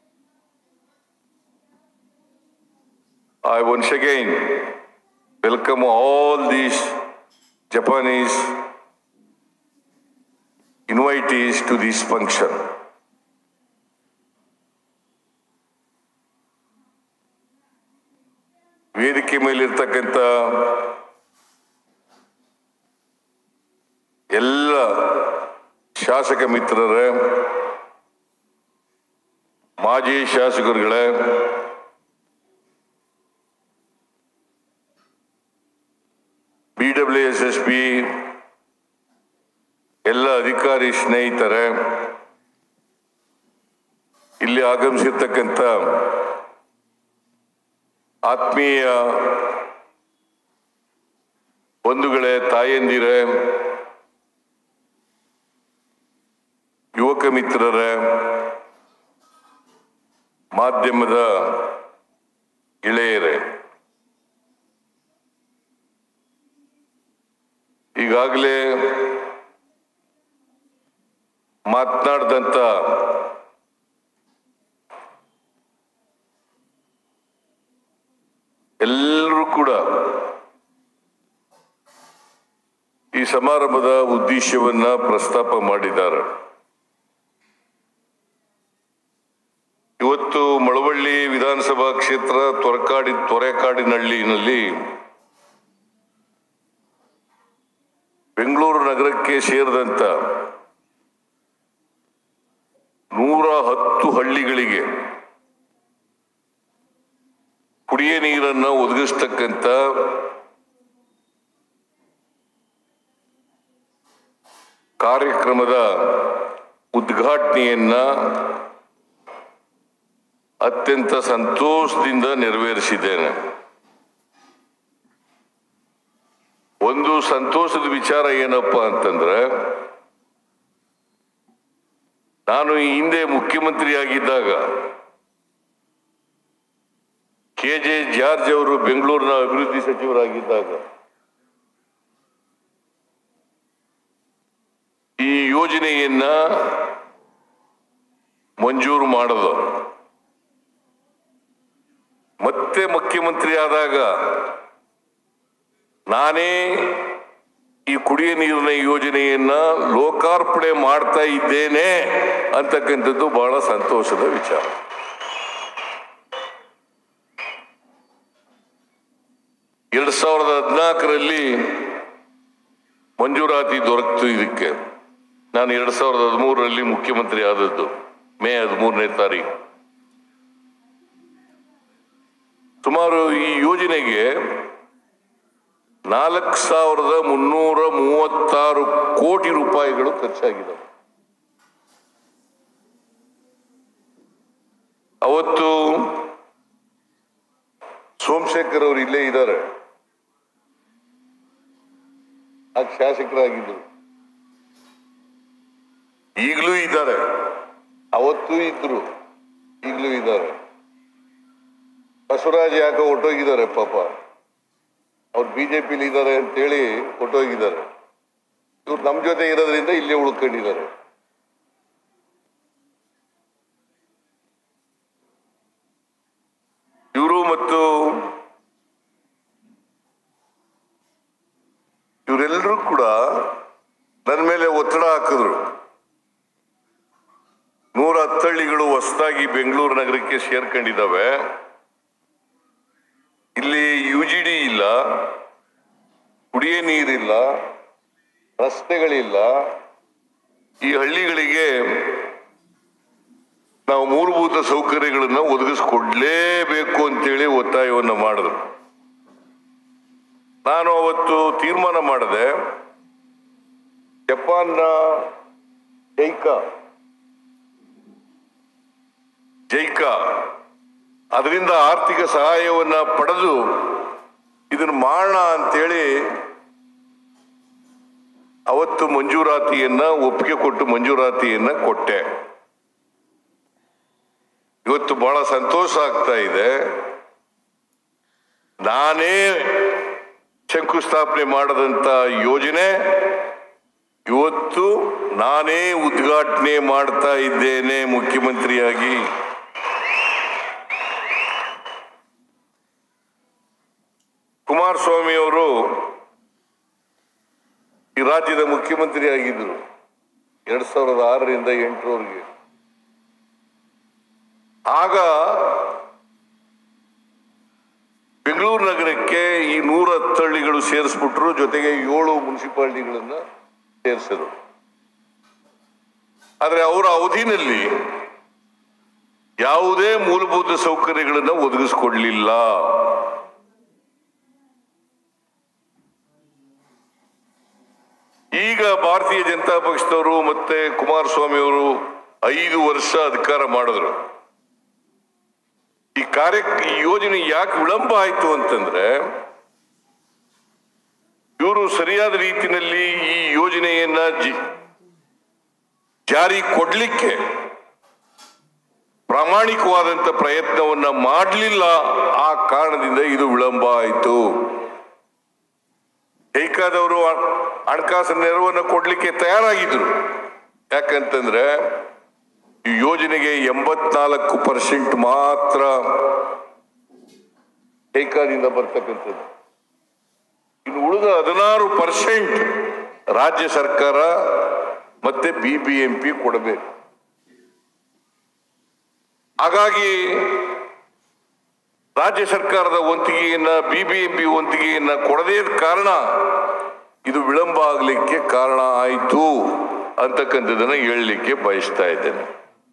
I once again welcome all these Japanese invitees to this function. ವೇದಿಕೆ ಮೇಲಿರ್ತಕ್ಕಂಥ ಎಲ್ಲ ಶಾಸಕ ಮಿತ್ರರೇ ಮಾಜಿ ಶಾಸಕರುಗಳೇ B W S S P ಎಲ್ಲ ಅಧಿಕಾರಿ ಸ್ನೇಹಿತರೆ ಇಲ್ಲಿ ಆಗಮಿಸಿರ್ತಕ್ಕಂಥ ಆತ್ಮೀಯ ಬಂಧುಗಳೇ ತಾಯಂದಿರೇ ಯುವಕ ಮಿತ್ರರೇ ಮಾಧ್ಯಮದ ಗೆಳೆಯರೇ ಈಗಾಗಲೇ ಮಾತನಾಡಿದಂಥ ಎಲ್ಲರೂ ಕೂಡ ಈ ಸಮಾರಂಭದ ಉದ್ದೇಶವನ್ನ ಪ್ರಸ್ತಾಪ ಮಾಡಿದ್ದಾರೆ ಇವತ್ತು ಮಳವಳ್ಳಿ ವಿಧಾನಸಭಾ ಕ್ಷೇತ್ರ ತೊರಕಾಡಿ ತೊರೆಕಾಡಿನಹಳ್ಳಿನಲ್ಲಿ ಬೆಂಗಳೂರು ನಗರಕ್ಕೆ ಸೇರಿದಂತ ನೂರ ಹತ್ತು ಹಳ್ಳಿಗಳಿಗೆ ಕುಡಿಯ ನೀರನ್ನು ಒದಗಿಸ್ತಕ್ಕಂಥ ಕಾರ್ಯಕ್ರಮದ ಉದ್ಘಾಟನೆಯನ್ನ ಅತ್ಯಂತ ಸಂತೋಷದಿಂದ ನೆರವೇರಿಸಿದ್ದೇನೆ ಒಂದು ಸಂತೋಷದ ವಿಚಾರ ಏನಪ್ಪಾ ಅಂತಂದ್ರೆ ನಾನು ಈ ಹಿಂದೆ ಮುಖ್ಯಮಂತ್ರಿ ಆಗಿದ್ದಾಗ ಕೆ ಜೆ ಜಾರ್ಜ್ ಅವರು ಬೆಂಗಳೂರಿನ ಅಭಿವೃದ್ಧಿ ಸಚಿವರಾಗಿದ್ದಾಗ ಈ ಯೋಜನೆಯನ್ನ ಮಂಜೂರು ಮಾಡದು ಮತ್ತೆ ಮುಖ್ಯಮಂತ್ರಿ ಆದಾಗ ನಾನೇ ಈ ಕುಡಿಯ ನೀರಿನ ಯೋಜನೆಯನ್ನ ಲೋಕಾರ್ಪಣೆ ಮಾಡ್ತಾ ಇದ್ದೇನೆ ಅಂತಕ್ಕಂಥದ್ದು ಬಹಳ ಸಂತೋಷದ ವಿಚಾರ ಎರಡ್ ಸಾವಿರದ ಹದಿನಾಲ್ಕರಲ್ಲಿ ಮಂಜೂರಾತಿ ದೊರಕಿತು ಇದಕ್ಕೆ ನಾನು ಎರಡ್ ಸಾವಿರದ ಹದಿಮೂರರಲ್ಲಿ ಮುಖ್ಯಮಂತ್ರಿ ಆದದ್ದು ಮೇ ಹದಿಮೂರನೇ ತಾರೀಕು ಸುಮಾರು ಈ ಯೋಜನೆಗೆ ನಾಲ್ಕು ಸಾವಿರದ ಮುನ್ನೂರ ಮೂವತ್ತಾರು ಕೋಟಿ ರೂಪಾಯಿಗಳು ಖರ್ಚಾಗಿದ್ದಾವೆ ಅವತ್ತು ಸೋಮಶೇಖರ್ ಅವರು ಇಲ್ಲೇ ಇದ್ದಾರೆ ಆಗ ಶಾಸಕರಾಗಿದ್ದರು ಈಗಲೂ ಇದ್ದಾರೆ ಅವತ್ತೂ ಇದ್ರು ಈಗಲೂ ಇದ್ದಾರೆ ಬಸವರಾಜ್ ಯಾಕೆ ಹೊಟ್ಟೋಗಿದ್ದಾರೆ ಪಾಪ ಅವ್ರು ಬಿಜೆಪಿಲಿ ಇದ್ದಾರೆ ಅಂತೇಳಿ ಹೊಟ್ಟೋಗಿದ್ದಾರೆ ಇವ್ರು ನಮ್ಮ ಜೊತೆ ಇರೋದ್ರಿಂದ ಇಲ್ಲೇ ಉಳ್ಕೊಂಡಿದ್ದಾರೆ ಇವರು ಮತ್ತು ಇವರೆಲ್ಲರೂ ಕೂಡ ನನ್ನ ಮೇಲೆ ಒತ್ತಡ ಹಾಕಿದ್ರು ನೂರ ಹತ್ತಳ್ಳಿಗಳು ಹೊಸದಾಗಿ ಬೆಂಗಳೂರು ನಗರಕ್ಕೆ ಸೇರ್ಕೊಂಡಿದ್ದಾವೆ ಇಲ್ಲಿ ಯು ಜಿ ಡಿ ಇಲ್ಲ ಕುಡಿಯ ನೀರಿಲ್ಲ ರಸ್ತೆಗಳಿಲ್ಲ ಈ ಹಳ್ಳಿಗಳಿಗೆ ನಾವು ಮೂಲಭೂತ ಸೌಕರ್ಯಗಳನ್ನು ಒದಗಿಸ್ಕೊಡ್ಲೇಬೇಕು ಅಂತೇಳಿ ಒತ್ತಾಯವನ್ನು ಮಾಡಿದ್ರು ನಾನು ಅವತ್ತು ತೀರ್ಮಾನ ಮಾಡಿದೆ ಜಪಾನ್ನ ಜೈಕಾ ಜೈಕಾ ಅದರಿಂದ ಆರ್ಥಿಕ ಸಹಾಯವನ್ನ ಪಡೆದು ಇದನ್ನು ಮಾಡೋಣ ಅಂತೇಳಿ ಅವತ್ತು ಮಂಜೂರಾತಿಯನ್ನ ಒಪ್ಪಿಗೆ ಕೊಟ್ಟು ಮಂಜೂರಾತಿಯನ್ನ ಕೊಟ್ಟೆ ಇವತ್ತು ಬಹಳ ಸಂತೋಷ ಆಗ್ತಾ ಇದೆ ನಾನೇ ಶಂಕುಸ್ಥಾಪನೆ ಮಾಡದಂತ ಯೋಜನೆ ಇವತ್ತು ನಾನೇ ಉದ್ಘಾಟನೆ ಮಾಡ್ತಾ ಇದ್ದೇನೆ ಮುಖ್ಯಮಂತ್ರಿಯಾಗಿ ಕುಮಾರಸ್ವಾಮಿ ಅವರು ಈ ರಾಜ್ಯದ ಮುಖ್ಯಮಂತ್ರಿ ಆಗಿದ್ದರು ಎರಡ್ ಸಾವಿರದ ಆರರಿಂದ ಎಂಟರವರೆಗೆ ಆಗ ಬೆಂಗಳೂರು ನಗರಕ್ಕೆ ಈ ನೂರ ಹತ್ತು ಹಳ್ಳಿಗಳು ಸೇರಿಸ್ಬಿಟ್ರು ಜೊತೆಗೆ ಏಳು ಮುನ್ಸಿಪಾಲಿಟಿಗಳನ್ನ ಸೇರಿಸಿದ್ರು ಆದ್ರೆ ಅವರ ಅವಧಿನಲ್ಲಿ ಯಾವುದೇ ಮೂಲಭೂತ ಸೌಕರ್ಯಗಳನ್ನ ಒದಗಿಸ್ಕೊಡ್ಲಿಲ್ಲ ಈಗ ಭಾರತೀಯ ಜನತಾ ಪಕ್ಷದವರು ಮತ್ತೆ ಕುಮಾರಸ್ವಾಮಿ ಅವರು ಐದು ವರ್ಷ ಅಧಿಕಾರ ಮಾಡಿದ್ರು ಈ ಕಾರ್ಯ ಈ ಯೋಜನೆ ಯಾಕೆ ವಿಳಂಬ ಆಯ್ತು ಅಂತಂದ್ರೆ ಇವರು ಸರಿಯಾದ ರೀತಿಯಲ್ಲಿ ಈ ಯೋಜನೆಯನ್ನ ಜಿ- ಜಾರಿ ಕೊಡ್ಲಿಕ್ಕೆ ಪ್ರಾಮಾಣಿಕವಾದಂತ ಪ್ರಯತ್ನವನ್ನ ಮಾಡಲಿಲ್ಲ ಆ ಕಾರಣದಿಂದ ಇದು ವಿಳಂಬ ಆಯಿತು ಬೇಕಾದವರು ಹಣಕಾಸು ನೆರವನ್ನು ಕೊಡ್ಲಿಕ್ಕೆ ತಯಾರಾಗಿದ್ರು ಯಾಕಂತಂದ್ರೆ ಈ ಯೋಜನೆಗೆ ಎಂಬತ್ನಾಲ್ಕು ಪರ್ಸೆಂಟ್ ಮಾತ್ರ ಏಕಾದಿಂದ ಬರ್ತಕ್ಕಂಥದ್ದು ಇನ್ನು ಉಳಿದ ಹದಿನಾರು ಪರ್ಸೆಂಟ್ ರಾಜ್ಯ ಸರ್ಕಾರ ಮತ್ತೆ ಬಿಬಿಎಂಪಿ ಕೊಡಬೇಕು ಹಾಗಾಗಿ ರಾಜ್ಯ ಸರ್ಕಾರದ ವಂತಿಗೆಯನ್ನ ಬಿಬಿಎಂಪಿ ವಂತಿಗೆಯನ್ನ ಕೊಡದೇ ಇದ್ದ ಕಾರಣ ಇದು ವಿಳಂಬ ಆಗಲಿಕ್ಕೆ ಕಾರಣ ಆಯಿತು ಅಂತಕ್ಕಂಥದ್ದನ್ನ ಹೇಳಲಿಕ್ಕೆ ಬಯಸ್ತಾ ಇದ್ದೇನೆ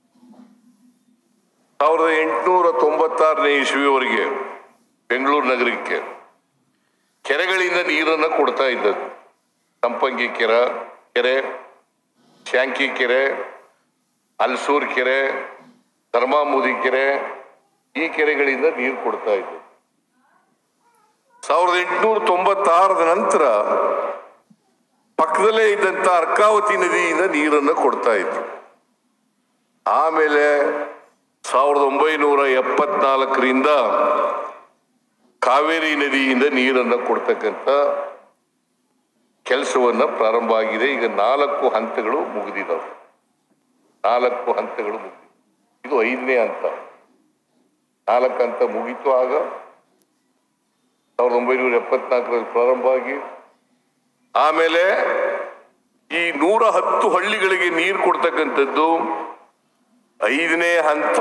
ಸಾವಿರದ ಎಂಟುನೂರ ತೊಂಬತ್ತಾರನೇ ಇಸ್ವಿಯವರೆಗೆ ಬೆಂಗಳೂರು ನಗರಕ್ಕೆ ಕೆರೆಗಳಿಂದ ನೀರನ್ನು ಕೊಡ್ತಾ ಇದ್ದದ್ದು ಸಂಪಂಗಿ ಕೆರೆ ಕೆರೆ ಶಾಂಕಿ ಕೆರೆ ಅಲ್ಸೂರ್ ಕೆರೆ ಧರ್ಮಾಮುದಿ ಕೆರೆ ಈ ಕೆರೆಗಳಿಂದ ನೀರು ಕೊಡ್ತಾ ಇದ್ದದ್ದು ಸಾವಿರದ ಎಂಟುನೂರ ತೊಂಬತ್ತಾರರ ನಂತರ ಪಕ್ಕದಲ್ಲೇ ಇದ್ದಂತ ಅರ್ಕಾವತಿ ನದಿಯಿಂದ ನೀರನ್ನು ಕೊಡ್ತಾ ಇದ್ರು ಆಮೇಲೆ ಸಾವಿರದ ಒಂಬೈನೂರ ಎಪ್ಪತ್ನಾಲ್ಕರಿಂದ ಕಾವೇರಿ ನದಿಯಿಂದ ನೀರನ್ನು ಕೊಡ್ತಕ್ಕಂಥ ಕೆಲಸವನ್ನ ಪ್ರಾರಂಭ ಆಗಿದೆ ಈಗ ನಾಲ್ಕು ಹಂತಗಳು ಮುಗಿದಿದ್ದಾವೆ ನಾಲ್ಕು ಹಂತಗಳು ಮುಗಿದಿದೆ ಇದು ಐದನೇ ಹಂತ ನಾಲ್ಕು ಹಂತ ಮುಗೀತು ಆಗ ಸಾವಿರದ ಒಂಬೈನೂರ ಎಪ್ಪತ್ನಾಲ್ಕರಲ್ಲಿ ಪ್ರಾರಂಭ ಆಗಿ ಆಮೇಲೆ ಈ ನೂರ ಹತ್ತು ಹಳ್ಳಿಗಳಿಗೆ ನೀರು ಕೊಡ್ತಕ್ಕಂಥದ್ದು ಐದನೇ ಹಂತ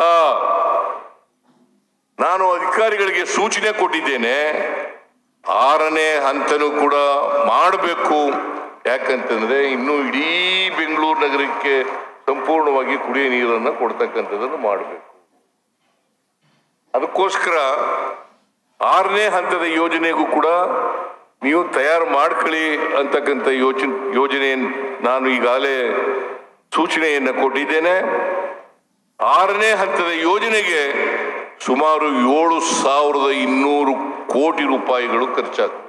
ನಾನು ಅಧಿಕಾರಿಗಳಿಗೆ ಸೂಚನೆ ಕೊಟ್ಟಿದ್ದೇನೆ ಆರನೇ ಹಂತನೂ ಕೂಡ ಮಾಡಬೇಕು ಯಾಕಂತಂದ್ರೆ ಇನ್ನು ಇಡೀ ಬೆಂಗಳೂರು ನಗರಕ್ಕೆ ಸಂಪೂರ್ಣವಾಗಿ ಕುಡಿಯ ನೀರನ್ನು ಕೊಡ್ತಕ್ಕಂಥದ್ದನ್ನು ಮಾಡಬೇಕು ಅದಕ್ಕೋಸ್ಕರ ಆರನೇ ಹಂತದ ಯೋಜನೆಗೂ ಕೂಡ ನೀವು ತಯಾರು ಮಾಡ್ಕೊಳ್ಳಿ ಅಂತಕ್ಕಂಥ ಯೋಚನೆ ಯೋಜನೆ ನಾನು ಈಗಾಗಲೇ ಸೂಚನೆಯನ್ನು ಕೊಟ್ಟಿದ್ದೇನೆ ಆರನೇ ಹಂತದ ಯೋಜನೆಗೆ ಸುಮಾರು ಏಳು ಸಾವಿರದ ಇನ್ನೂರು ಕೋಟಿ ರೂಪಾಯಿಗಳು ಖರ್ಚಾಗ್ತದೆ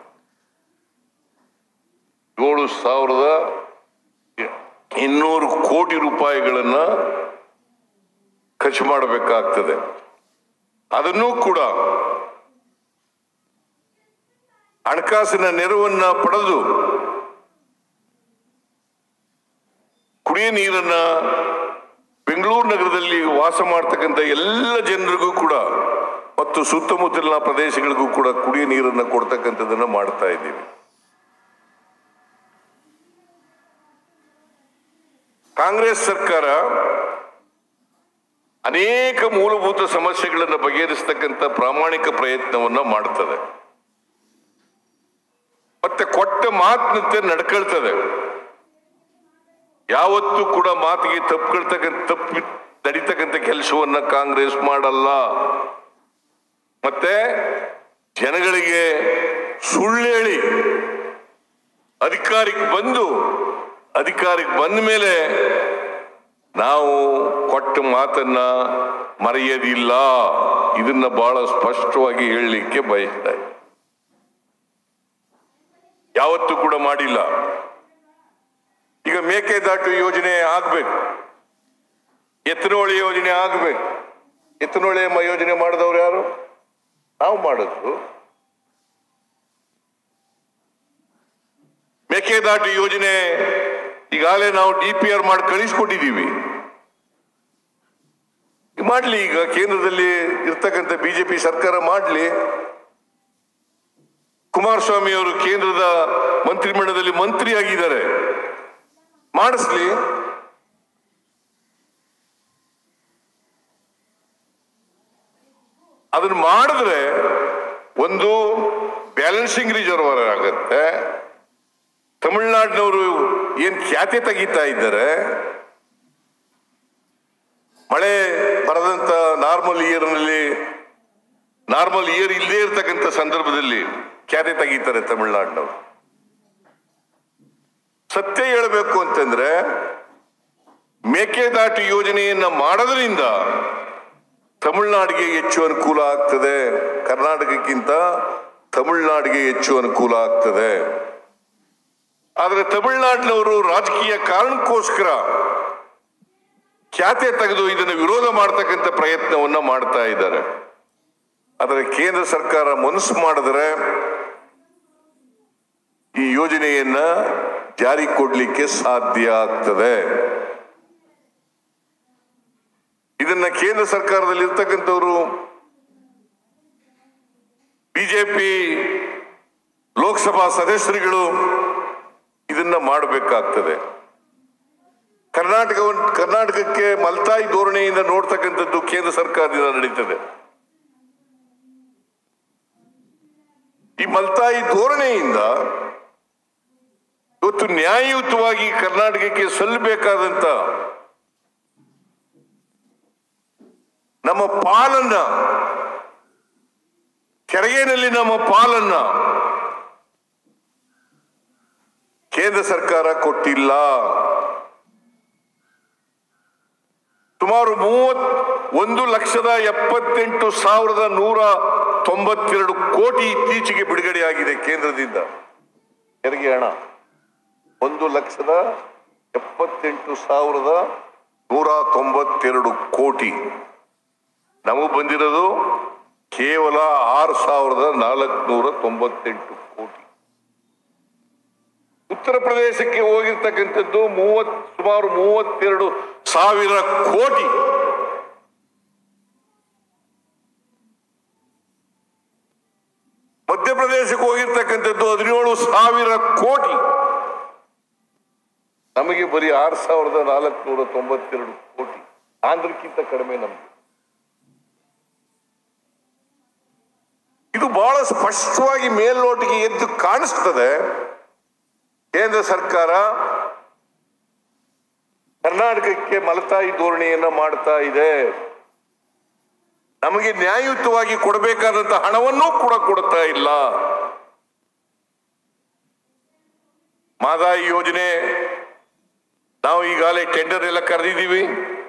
ಏಳು ಸಾವಿರದ ಇನ್ನೂರು ಕೋಟಿ ರೂಪಾಯಿಗಳನ್ನ ಖರ್ಚು ಮಾಡಬೇಕಾಗ್ತದೆ ಅದನ್ನೂ ಕೂಡ ಹಣಕಾಸಿನ ನೆರವನ್ನ ಪಡೆದು ಕುಡಿಯ ನೀರನ್ನ ಬೆಂಗಳೂರು ನಗರದಲ್ಲಿ ವಾಸ ಮಾಡ್ತಕ್ಕಂಥ ಎಲ್ಲ ಜನರಿಗೂ ಕೂಡ ಮತ್ತು ಸುತ್ತಮುತ್ತಲಿನ ಪ್ರದೇಶಗಳಿಗೂ ಕೂಡ ಕುಡಿಯ ನೀರನ್ನು ಕೊಡ್ತಕ್ಕಂಥದ್ದನ್ನ ಮಾಡ್ತಾ ಇದ್ದೀವಿ ಕಾಂಗ್ರೆಸ್ ಸರ್ಕಾರ ಅನೇಕ ಮೂಲಭೂತ ಸಮಸ್ಯೆಗಳನ್ನು ಬಗೆಹರಿಸ್ತಕ್ಕಂಥ ಪ್ರಾಮಾಣಿಕ ಪ್ರಯತ್ನವನ್ನ ಮಾಡ್ತದೆ ಮತ್ತೆ ಕೊಟ್ಟ ಮಾತಿನಂತೆ ನಡ್ಕೊಳ್ತದೆ ಯಾವತ್ತೂ ಕೂಡ ಮಾತಿಗೆ ತಪ್ಪುಕೊಳ್ತಕ್ಕಂಥ ತಪ್ಪಿ ನಡೀತಕ್ಕಂಥ ಕೆಲಸವನ್ನ ಕಾಂಗ್ರೆಸ್ ಮಾಡಲ್ಲ ಮತ್ತೆ ಜನಗಳಿಗೆ ಸುಳ್ಳು ಹೇಳಿ ಅಧಿಕಾರಕ್ಕೆ ಬಂದು ಅಧಿಕಾರಕ್ಕೆ ಬಂದ ಮೇಲೆ ನಾವು ಕೊಟ್ಟ ಮಾತನ್ನ ಮರೆಯೋದಿಲ್ಲ ಇದನ್ನ ಬಹಳ ಸ್ಪಷ್ಟವಾಗಿ ಹೇಳಲಿಕ್ಕೆ ಬಯಸ್ತಾ ಇದ್ದೀನಿ. ಯಾವತ್ತೂ ಕೂಡ ಮಾಡಿಲ್ಲ ಈಗ ಮೇಕೆದಾಟು ಯೋಜನೆ ಆಗ್ಬೇಕು ಎತ್ತನೋಳಿ ಯೋಜನೆ ಆಗ್ಬೇಕು ಎತ್ತನೋಳಿ ಎಂಬ ಯೋಜನೆ ಮಾಡಿದವರು ಯಾರು ನಾವು ಮಾಡಿದ್ರು ಮೇಕೆದಾಟು ಯೋಜನೆ ಈಗಾಗಲೇ ನಾವು ಡಿ ಪಿ ಆರ್ ಮಾಡಿ ಕಳಿಸ್ಕೊಟ್ಟಿದ್ದೀವಿ ಮಾಡ್ಲಿ ಈಗ ಕೇಂದ್ರದಲ್ಲಿ ಇರ್ತಕ್ಕಂಥ ಬಿಜೆಪಿ ಸರ್ಕಾರ ಮಾಡ್ಲಿ ಕುಮಾರಸ್ವಾಮಿ ಅವರು ಕೇಂದ್ರದ ಮಂತ್ರಿಮಂಡಲದಲ್ಲಿ ಮಂತ್ರಿ ಆಗಿದ್ದಾರೆ ಮಾಡಿಸ್ಲಿ ಅದನ್ನ ಮಾಡಿದ್ರೆ ಒಂದು ಬ್ಯಾಲೆನ್ಸಿಂಗ್ ರಿಸರ್ವರ್ ಆಗತ್ತೆ ತಮಿಳ್ನಾಡಿನವರು ಏನ್ ಖ್ಯಾತಿ ತೆಗಿತಾ ಇದ್ದಾರೆ ಮಳೆ ಬರದಂತ ನಾರ್ಮಲ್ ಇಯರ್ನಲ್ಲಿ ನಾರ್ಮಲ್ ಇಯರ್ ಇಲ್ಲದೆ ಇರತಕ್ಕಂಥ ಸಂದರ್ಭದಲ್ಲಿ ಖ್ಯಾತಿ ತೆಗಿತಾರೆ ತಮಿಳ್ನಾಡಿನವರು ಸತ್ಯ ಹೇಳಬೇಕು ಅಂತಂದ್ರೆ ಮೇಕೆದಾಟು ಯೋಜನೆಯನ್ನ ಮಾಡೋದ್ರಿಂದ ತಮಿಳ್ನಾಡಿಗೆ ಹೆಚ್ಚು ಅನುಕೂಲ ಆಗ್ತದೆ ಕರ್ನಾಟಕಕ್ಕಿಂತ ತಮಿಳ್ನಾಡಿಗೆ ಹೆಚ್ಚು ಅನುಕೂಲ ಆಗ್ತದೆ ಆದ್ರೆ ತಮಿಳ್ನಾಡಿನವರು ರಾಜಕೀಯ ಕಾರಣಕ್ಕೋಸ್ಕರ ಖ್ಯಾತೆ ತೆಗೆದು ಇದನ್ನು ವಿರೋಧ ಮಾಡ್ತಕ್ಕಂಥ ಪ್ರಯತ್ನವನ್ನ ಮಾಡ್ತಾ ಇದ್ದಾರೆ ಆದರೆ ಕೇಂದ್ರ ಸರ್ಕಾರ ಮನಸ್ಸು ಮಾಡಿದ್ರೆ ಈ ಯೋಜನೆಯನ್ನ ಜಾರಿ ಕೊಡ್ಲಿಕ್ಕೆ ಸಾಧ್ಯ ಆಗ್ತದೆ ಇದನ್ನ ಕೇಂದ್ರ ಸರ್ಕಾರದಲ್ಲಿ ಇರ್ತಕ್ಕಂಥವ್ರು ಬಿಜೆಪಿ ಲೋಕಸಭಾ ಸದಸ್ಯರುಗಳು ಇದನ್ನ ಮಾಡಬೇಕಾಗ್ತದೆ ಕರ್ನಾಟಕವನ್ನು ಕರ್ನಾಟಕಕ್ಕೆ ಮಲ್ತಾಯಿ ಧೋರಣೆಯಿಂದ ನೋಡ್ತಕ್ಕಂಥದ್ದು ಕೇಂದ್ರ ಸರ್ಕಾರದಿಂದ ನಡೀತದೆ ಈ ಮಲ್ತಾಯಿ ಧೋರಣೆಯಿಂದ ಇವತ್ತು ನ್ಯಾಯಯುತವಾಗಿ ಕರ್ನಾಟಕಕ್ಕೆ ಸಲ್ಲಬೇಕಾದಂತ ನಮ್ಮ ಪಾಲನ್ನ ತೆರಿಗೆನಲ್ಲಿ ನಮ್ಮ ಪಾಲನ್ನ ಕೇಂದ್ರ ಸರ್ಕಾರ ಕೊಟ್ಟಿಲ್ಲ ಸುಮಾರು ಮೂವತ್ ಒಂದು ಲಕ್ಷದ ಎಪ್ಪತ್ತೆಂಟು ಸಾವಿರದ ನೂರ ತೊಂಬತ್ತೆರಡು ಕೋಟಿ ಇತ್ತೀಚೆಗೆ ಬಿಡುಗಡೆಯಾಗಿದೆ ಕೇಂದ್ರದಿಂದ ತೆರಿಗೆ ಹಣ ಒಂದು ಲಕ್ಷದ ಎಪ್ಪತ್ತೆಂಟು ಸಾವಿರದ ನೂರ ತೊಂಬತ್ತೆರಡು ಕೋಟಿ ನಮಗೆ ಬಂದಿರೋದು ಕೇವಲ ಆರು ಸಾವಿರದ ನಾಲ್ಕುನೂರ ತೊಂಬತ್ತೆಂಟು ಕೋಟಿ ಉತ್ತರ ಪ್ರದೇಶಕ್ಕೆ ಹೋಗಿರ್ತಕ್ಕಂಥದ್ದು ಮೂವತ್ ಸುಮಾರು ಮೂವತ್ತೆರಡು ಸಾವಿರ ಕೋಟಿ ಮಧ್ಯಪ್ರದೇಶಕ್ಕೆ ಹೋಗಿರ್ತಕ್ಕಂಥದ್ದು ಹದಿನೇಳು ಸಾವಿರ ಕೋಟಿ ನಮಗೆ ಬರೀ ಆರು ಸಾವಿರದ ನಾಲ್ಕುನೂರ ತೊಂಬತ್ತೆರಡು ಕೋಟಿ ಆಂಧ್ರಕ್ಕಿಂತ ಕಡಿಮೆ ನಮಗೆ ಇದು ಬಹಳ ಸ್ಪಷ್ಟವಾಗಿ ಮೇಲ್ನೋಟಿಗೆ ಎದ್ದು ಕಾಣಿಸ್ತದೆ ಕೇಂದ್ರ ಸರ್ಕಾರ ಕರ್ನಾಟಕಕ್ಕೆ ಮಲತಾಯಿ ಧೋರಣೆಯನ್ನ ಮಾಡ್ತಾ ಇದೆ ನಮಗೆ ನ್ಯಾಯಯುತವಾಗಿ ಕೊಡಬೇಕಾದಂತ ಹಣವನ್ನೂ ಕೂಡ ಕೊಡ್ತಾ ಇಲ್ಲ ಮಾದಾಯಿ ಯೋಜನೆ ನಾವು ಈಗಾಗಲೇ ಟೆಂಡರ್ ಎಲ್ಲ ಕರೆದಿದ್ದೀವಿ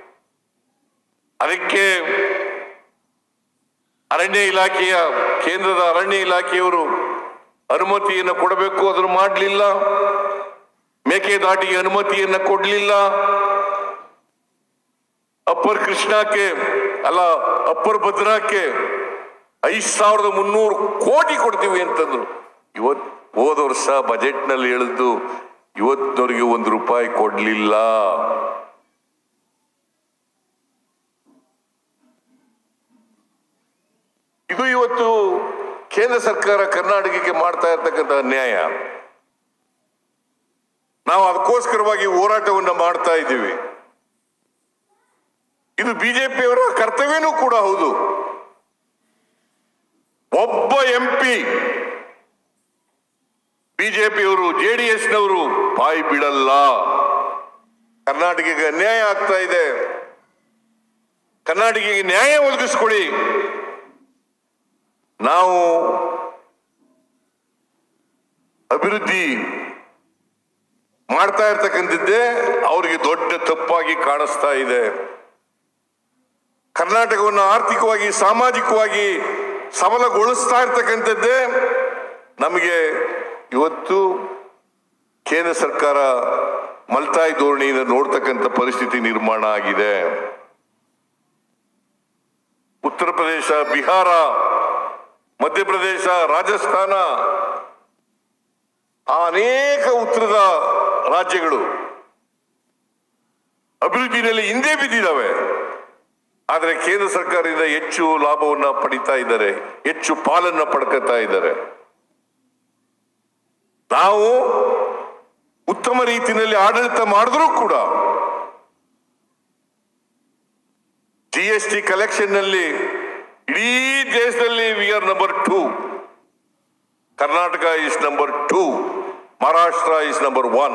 ಅದಕ್ಕೆ ಅರಣ್ಯ ಇಲಾಖೆಯ ಕೇಂದ್ರದ ಅರಣ್ಯ ಇಲಾಖೆಯವರು ಅನುಮತಿಯನ್ನು ಕೊಡಬೇಕು ಅದನ್ನು ಮಾಡಲಿಲ್ಲ ಮೇಕೆದಾಟಿಗೆ ಅನುಮತಿಯನ್ನ ಕೊಡಲಿಲ್ಲ ಅಪ್ಪರ್ ಕೃಷ್ಣಕ್ಕೆ ಅಲ್ಲ ಅಪ್ಪರ್ ಭದ್ರಾಕ್ಕೆ ಐದ್ ಸಾವಿರದ ಮುನ್ನೂರು ಕೋಟಿ ಕೊಡ್ತೀವಿ ಅಂತಂದ್ರು ಇವತ್ ಹೋದ ವರ್ಷ ಬಜೆಟ್ ನಲ್ಲಿ ಹೇಳಿದ್ದು ಇವತ್ತಿನವರೆಗೆ ಒಂದು ರೂಪಾಯಿ ಕೊಡ್ಲಿಲ್ಲ ಇದು ಇವತ್ತು ಕೇಂದ್ರ ಸರ್ಕಾರ ಕರ್ನಾಟಕಕ್ಕೆ ಮಾಡ್ತಾ ಇರ್ತಕ್ಕಂಥ ಅನ್ಯಾಯ ನಾವು ಅದಕ್ಕೋಸ್ಕರವಾಗಿ ಹೋರಾಟವನ್ನ ಮಾಡ್ತಾ ಇದ್ದೀವಿ ಇದು ಬಿಜೆಪಿಯವರ ಕರ್ತವ್ಯನೂ ಕೂಡ ಹೌದು ಒಬ್ಬ ಎಂ ಪಿ ಬಿಜೆಪಿಯವರು ಜೆಡಿಎಸ್ನವರು ಬಾಯಿ ಬಿಡಲ್ಲ ಕರ್ನಾಟಕಕ್ಕೆ ಅನ್ಯಾಯ ಆಗ್ತಾ ಇದೆ ಕರ್ನಾಟಕಕ್ಕೆ ನ್ಯಾಯ ಒದಗಿಸ್ಕೊಡಿ ನಾವು ಅಭಿವೃದ್ಧಿ ಮಾಡ್ತಾ ಇರ್ತಕ್ಕಂಥದ್ದೇ ಅವರಿಗೆ ದೊಡ್ಡ ತಪ್ಪಾಗಿ ಕಾಣಿಸ್ತಾ ಇದೆ ಕರ್ನಾಟಕವನ್ನು ಆರ್ಥಿಕವಾಗಿ ಸಾಮಾಜಿಕವಾಗಿ ಸಬಲಗೊಳಿಸ್ತಾ ಇರ್ತಕ್ಕಂಥದ್ದೇ ನಮಗೆ ಇವತ್ತು ಕೇಂದ್ರ ಸರ್ಕಾರ ಮಲ್ತಾಯಿ ಧೋರಣೆಯಿಂದ ನೋಡ್ತಕ್ಕಂಥ ಪರಿಸ್ಥಿತಿ ನಿರ್ಮಾಣ ಆಗಿದೆ ಉತ್ತರ ಪ್ರದೇಶ ಬಿಹಾರ ಮಧ್ಯಪ್ರದೇಶ ರಾಜಸ್ಥಾನ ಆ ಅನೇಕ ಉತ್ತರದ ರಾಜ್ಯಗಳು ಅಭಿವೃದ್ಧಿನಲ್ಲಿ ಹಿಂದೆ ಬಿದ್ದಿದ್ದಾವೆ ಆದರೆ ಕೇಂದ್ರ ಸರ್ಕಾರದಿಂದ ಹೆಚ್ಚು ಲಾಭವನ್ನ ಪಡಿತಾ ಇದ್ದಾರೆ ಹೆಚ್ಚು ಪಾಲನ್ನ ಪಡ್ಕೊತಾ ಇದ್ದಾರೆ ನಾವು ಉತ್ತಮ ರೀತಿಯಲ್ಲಿ ಆಡಳಿತ ಮಾಡಿದ್ರೂ ಕೂಡ ಜಿ ಎಸ್ ಟಿ ಕಲೆಕ್ಷನ್ ನಲ್ಲಿ ಇಡೀ ದೇಶದಲ್ಲಿ we are number two Karnataka is number two Maharashtra is number one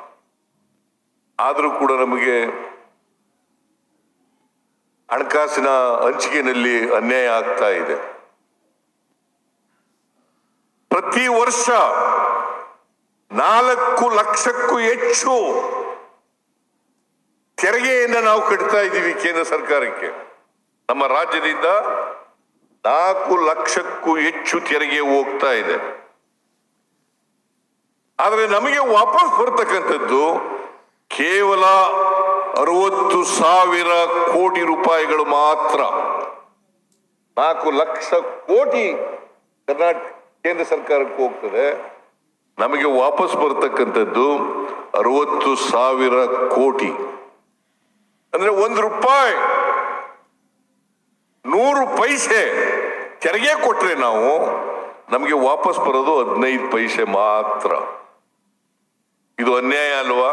ಆದರೂ ಕೂಡ ನಮಗೆ ಹಣಕಾಸಿನ ಹಂಚಿಕೆಯಲ್ಲಿ ಅನ್ಯಾಯ ಆಗ್ತಾ ಇದೆ ಪ್ರತಿ ವರ್ಷ ನಾಲ್ಕು ಲಕ್ಷಕ್ಕೂ ಹೆಚ್ಚು ತೆರಿಗೆಯನ್ನ ನಾವು ಕಟ್ತಾ ಇದ್ದೀವಿ ಕೇಂದ್ರ ಸರ್ಕಾರಕ್ಕೆ ನಮ್ಮ ರಾಜ್ಯದಿಂದ ನಾಲ್ಕು ಲಕ್ಷಕ್ಕೂ ಹೆಚ್ಚು ತೆರಿಗೆ ಹೋಗ್ತಾ ಇದೆ ಆದರೆ ನಮಗೆ ವಾಪಸ್ ಬರ್ತಕ್ಕಂಥದ್ದು ಕೇವಲ ಅರವತ್ತು ಸಾವಿರ ಕೋಟಿ ರೂಪಾಯಿಗಳು ಮಾತ್ರ ನಾಲ್ಕು ಲಕ್ಷ ಕೋಟಿ ಕರ್ನಾಟಕ ಕೇಂದ್ರ ಸರ್ಕಾರಕ್ಕೆ ಹೋಗ್ತದೆ ನಮಗೆ ವಾಪಸ್ ಬರ್ತಕ್ಕಂಥದ್ದು ಅರವತ್ತು ಸಾವಿರ ಕೋಟಿ ಅಂದ್ರೆ ಒಂದು ರೂಪಾಯಿ ನೂರು ಪೈಸೆ ತೆರಿಗೆ ಕೊಟ್ರೆ ನಾವು ನಮಗೆ ವಾಪಸ್ ಬರೋದು ಹದಿನೈದು ಪೈಸೆ ಮಾತ್ರ ಇದು ಅನ್ಯಾಯ ಅಲ್ವಾ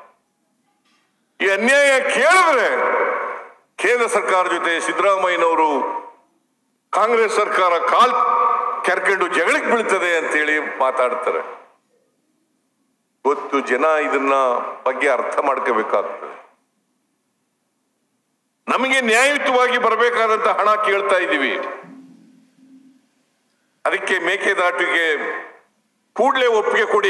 ಈ ಅನ್ಯಾಯ ಕೇಳಿದ್ರೆ ಕೇಂದ್ರ ಸರ್ಕಾರ ಜೊತೆ ಸಿದ್ದರಾಮಯ್ಯನವರು ಕಾಂಗ್ರೆಸ್ ಸರ್ಕಾರ ಕಾಲ್ ಕೆರ್ಕೊಂಡು ಜಗಳಕ್ಕೆ ಬೀಳ್ತದೆ ಅಂತೇಳಿ ಮಾತಾಡ್ತಾರೆ ಗೊತ್ತು ಜನ ಇದನ್ನ ಬಗ್ಗೆ ಅರ್ಥ ಮಾಡ್ಕೋಬೇಕಾಗ್ತದೆ ನಮಗೆ ನ್ಯಾಯಯುತವಾಗಿ ಬರಬೇಕಾದಂತ ಹಣ ಕೇಳ್ತಾ ಇದ್ದೀವಿ ಅದಕ್ಕೆ ಮೇಕೆದಾಟಿಗೆ ಕೂಡಲೇ ಒಪ್ಪಿಗೆ ಕೊಡಿ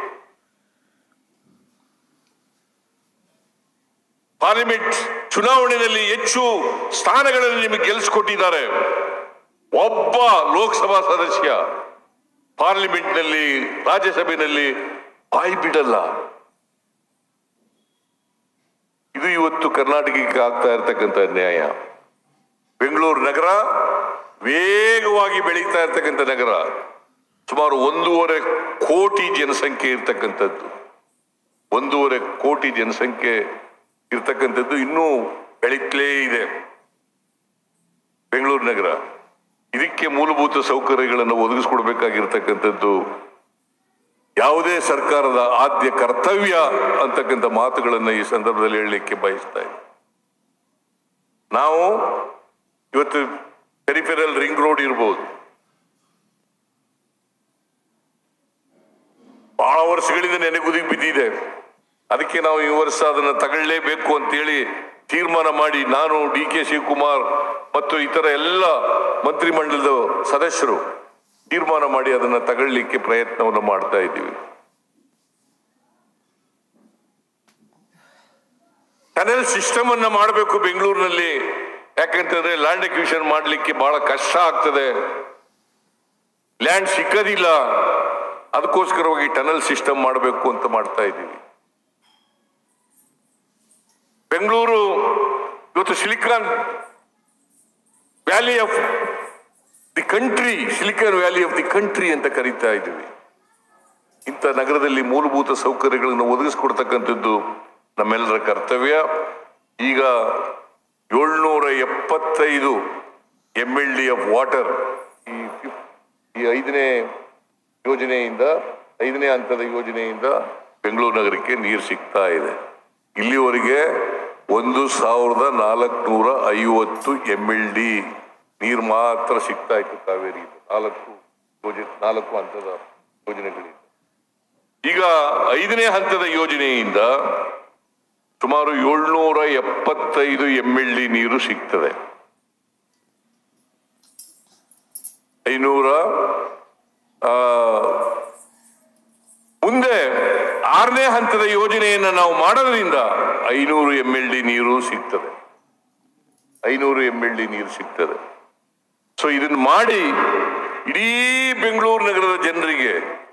ಪಾರ್ಲಿಮೆಂಟ್ ಚುನಾವಣೆಯಲ್ಲಿ ಹೆಚ್ಚು ಸ್ಥಾನಗಳನ್ನು ನಿಮಗೆ ಗೆಲ್ಲಿಸ್ಕೊಟ್ಟಿದ್ದಾರೆ ಒಬ್ಬ ಲೋಕಸಭಾ ಸದಸ್ಯ ಪಾರ್ಲಿಮೆಂಟ್ನಲ್ಲಿ ರಾಜ್ಯಸಭೆಯಲ್ಲಿ ಬಾಯಿ ಬಿಡಲ್ಲ ಇದು ಇವತ್ತು ಕರ್ನಾಟಕಕ್ಕೆ ಆಗ್ತಾ ಇರತಕ್ಕಂಥ ನ್ಯಾಯ ಬೆಂಗಳೂರು ನಗರ ವೇಗವಾಗಿ ಬೆಳೀತಾ ಇರ್ತಕ್ಕಂಥ ನಗರ ಸುಮಾರು ಒಂದೂವರೆ ಕೋಟಿ ಜನಸಂಖ್ಯೆ ಇರ್ತಕ್ಕಂಥದ್ದು ಒಂದೂವರೆ ಕೋಟಿ ಜನಸಂಖ್ಯೆ ಇರ್ತಕ್ಕಂಥದ್ದು ಇನ್ನೂ ಬೆಳೀತಲೇ ಇದೆ ಬೆಂಗಳೂರು ನಗರ ಇದಕ್ಕೆ ಮೂಲಭೂತ ಸೌಕರ್ಯಗಳನ್ನು ಒದಗಿಸ್ಕೊಡ್ಬೇಕಾಗಿರ್ತಕ್ಕಂಥದ್ದು ಯಾವುದೇ ಸರ್ಕಾರದ ಆದ್ಯ ಕರ್ತವ್ಯ ಅಂತಕ್ಕಂಥ ಮಾತುಗಳನ್ನು ಈ ಸಂದರ್ಭದಲ್ಲಿ ಹೇಳಲಿಕ್ಕೆ ಬಯಸ್ತಾ ಇದ್ದೀನಿ ನಾವು ಇವತ್ತು ಪೆರಿಫೆರಲ್ ರಿಂಗ್ ರೋಡ್ ಇರ್ಬೋದು ಬಹಳ ವರ್ಷಗಳಿಂದ ನೆನೆಗುದಿಗೆ ಬಿದ್ದಿದೆ ಅದಕ್ಕೆ ನಾವು ಈ ವರ್ಷ ಅದನ್ನು ತಗೊಳ್ಳೇಬೇಕು ಅಂತೇಳಿ ತೀರ್ಮಾನ ಮಾಡಿ ನಾನು ಡಿ ಕೆ ಶಿವಕುಮಾರ್ ಮತ್ತು ಇತರ ಎಲ್ಲ ಮಂತ್ರಿಮಂಡಲದ ಸದಸ್ಯರು ತೀರ್ಮಾನ ಮಾಡಿ ಅದನ್ನ ತಗೊಳ್ಳಿಕ್ಕೆ ಪ್ರಯತ್ನವನ್ನು ಮಾಡ್ತಾ ಇದ್ದೀವಿ ಟನೆಲ್ ಸಿಸ್ಟಮ್ ಅನ್ನ ಮಾಡಬೇಕು ಬೆಂಗಳೂರಿನಲ್ಲಿ ಯಾಕಂತಂದ್ರೆ ಲ್ಯಾಂಡ್ ಎಕ್ವಿಷನ್ ಮಾಡಲಿಕ್ಕೆ ಬಹಳ ಕಷ್ಟ ಆಗ್ತದೆ ಲ್ಯಾಂಡ್ ಸಿಕ್ಕದಿಲ್ಲ ಅದಕ್ಕೋಸ್ಕರವಾಗಿ ಟನಲ್ ಸಿಸ್ಟಮ್ ಮಾಡಬೇಕು ಅಂತ ಮಾಡ್ತಾ ಇದ್ದೀವಿ ಬೆಂಗಳೂರು ಇವತ್ತು silicon valley of the country silicon valley of the country ಅಂತ ಕರೀತಾ ಇದ್ದೀವಿ ಇಂಥ ನಗರದಲ್ಲಿ ಮೂಲಭೂತ ಸೌಕರ್ಯಗಳನ್ನು ಒದಗಿಸ್ಕೊಡ್ತಕ್ಕಂಥದ್ದು ನಮ್ಮೆಲ್ಲರ ಕರ್ತವ್ಯ ಈಗ ಏಳ್ನೂರ ಎಪ್ಪತ್ತೈದು M L D of water ಈ ಫಿಫ್- ಈ ಐದನೇ ಯೋಜನೆಯಿಂದ ಐದನೇ ಹಂತದ ಯೋಜನೆಯಿಂದ ಬೆಂಗಳೂರು ನಗರಕ್ಕೆ ನೀರು ಸಿಗ್ತಾ ಇದೆ ಇಲ್ಲಿವರೆಗೆ ಒಂದು ಸಾವಿರದ ನಾಲ್ಕುನೂರ ಐವತ್ತು ಎಂ ಎಲ್ ಡಿ ನೀರು ಮಾತ್ರ ಸಿಗ್ತಾ ಇತ್ತು ಕಾವೇರಿ ನಾಲ್ಕು ಯೋಜನೆ ನಾಲ್ಕು ಹಂತದ ಯೋಜನೆಗಳಿಂದ ಈಗ ಐದನೇ ಹಂತದ ಯೋಜನೆಯಿಂದ ಸುಮಾರು ಏಳ್ನೂರ ಎಪ್ಪತ್ತೈದು ಎಂ ಎಲ್ ಡಿ ನೀರು ಸಿಗ್ತದೆ ಐನೂರ ಆ, ಮುಂದೆ ಆರನೇ ಹಂತದ ಯೋಜನೆಯನ್ನು ನಾವು ಮಾಡೋದ್ರಿಂದ ಐನೂರು ಎಂ ಎಲ್ ಡಿ ನೀರು ಸಿಗ್ತದೆ ಐನೂರು ಎಂ ಎಲ್ ಡಿ ನೀರು ಸಿಗ್ತದೆ ಸೊ ಇದನ್ನ ಮಾಡಿ ಇಡೀ ಬೆಂಗಳೂರು ನಗರದ ಜನರಿಗೆ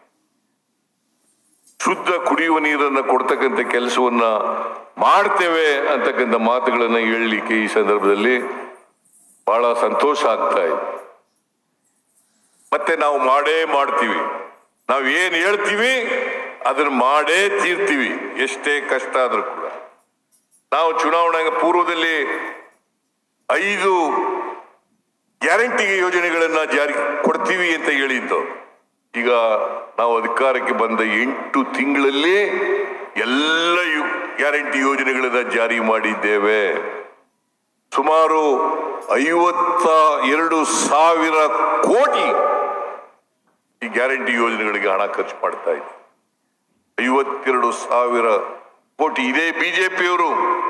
ಶುದ್ಧ ಕುಡಿಯುವ ನೀರನ್ನು ಕೊಡ್ತಕ್ಕಂಥ ಕೆಲಸವನ್ನ ಮಾಡ್ತೇವೆ ಅಂತಕ್ಕಂಥ ಮಾತುಗಳನ್ನ ಹೇಳಲಿಕ್ಕೆ ಈ ಸಂದರ್ಭದಲ್ಲಿ ಬಹಳ ಸಂತೋಷ ಆಗ್ತಾ ಇದೆ ಮತ್ತೆ ನಾವು ಮಾಡೇ ಮಾಡ್ತೀವಿ ನಾವು ಏನ್ ಹೇಳ್ತೀವಿ ಅದನ್ನ ಮಾಡೇ ತೀರ್ತೀವಿ ಎಷ್ಟೇ ಕಷ್ಟ ಆದ್ರೂ ಕೂಡ ನಾವು ಚುನಾವಣಾ ಪೂರ್ವದಲ್ಲಿ ಐದು ಗ್ಯಾರಂಟಿ ಯೋಜನೆಗಳನ್ನ ಜಾರಿ ಕೊಡ್ತೀವಿ ಅಂತ ಹೇಳಿದ್ದು ಈಗ ನಾವು ಅಧಿಕಾರಕ್ಕೆ ಬಂದ ಎಂಟು ತಿಂಗಳಲ್ಲಿ ಎಲ್ಲ ಯು- ಗ್ಯಾರಂಟಿ ಯೋಜನೆಗಳನ್ನ ಜಾರಿ ಮಾಡಿದ್ದೇವೆ ಸುಮಾರು ಐವತ್ತ ಎರಡು ಸಾವಿರ ಕೋಟಿ ಈ ಗ್ಯಾರಂಟಿ ಯೋಜನೆಗಳಿಗೆ ಹಣ ಖರ್ಚು ಮಾಡ್ತಾ ಇದ್ದೆ ಐವತ್ತೆರಡು ಸಾವಿರ ಕೋಟಿ ಇದೇ ಬಿಜೆಪಿಯವರು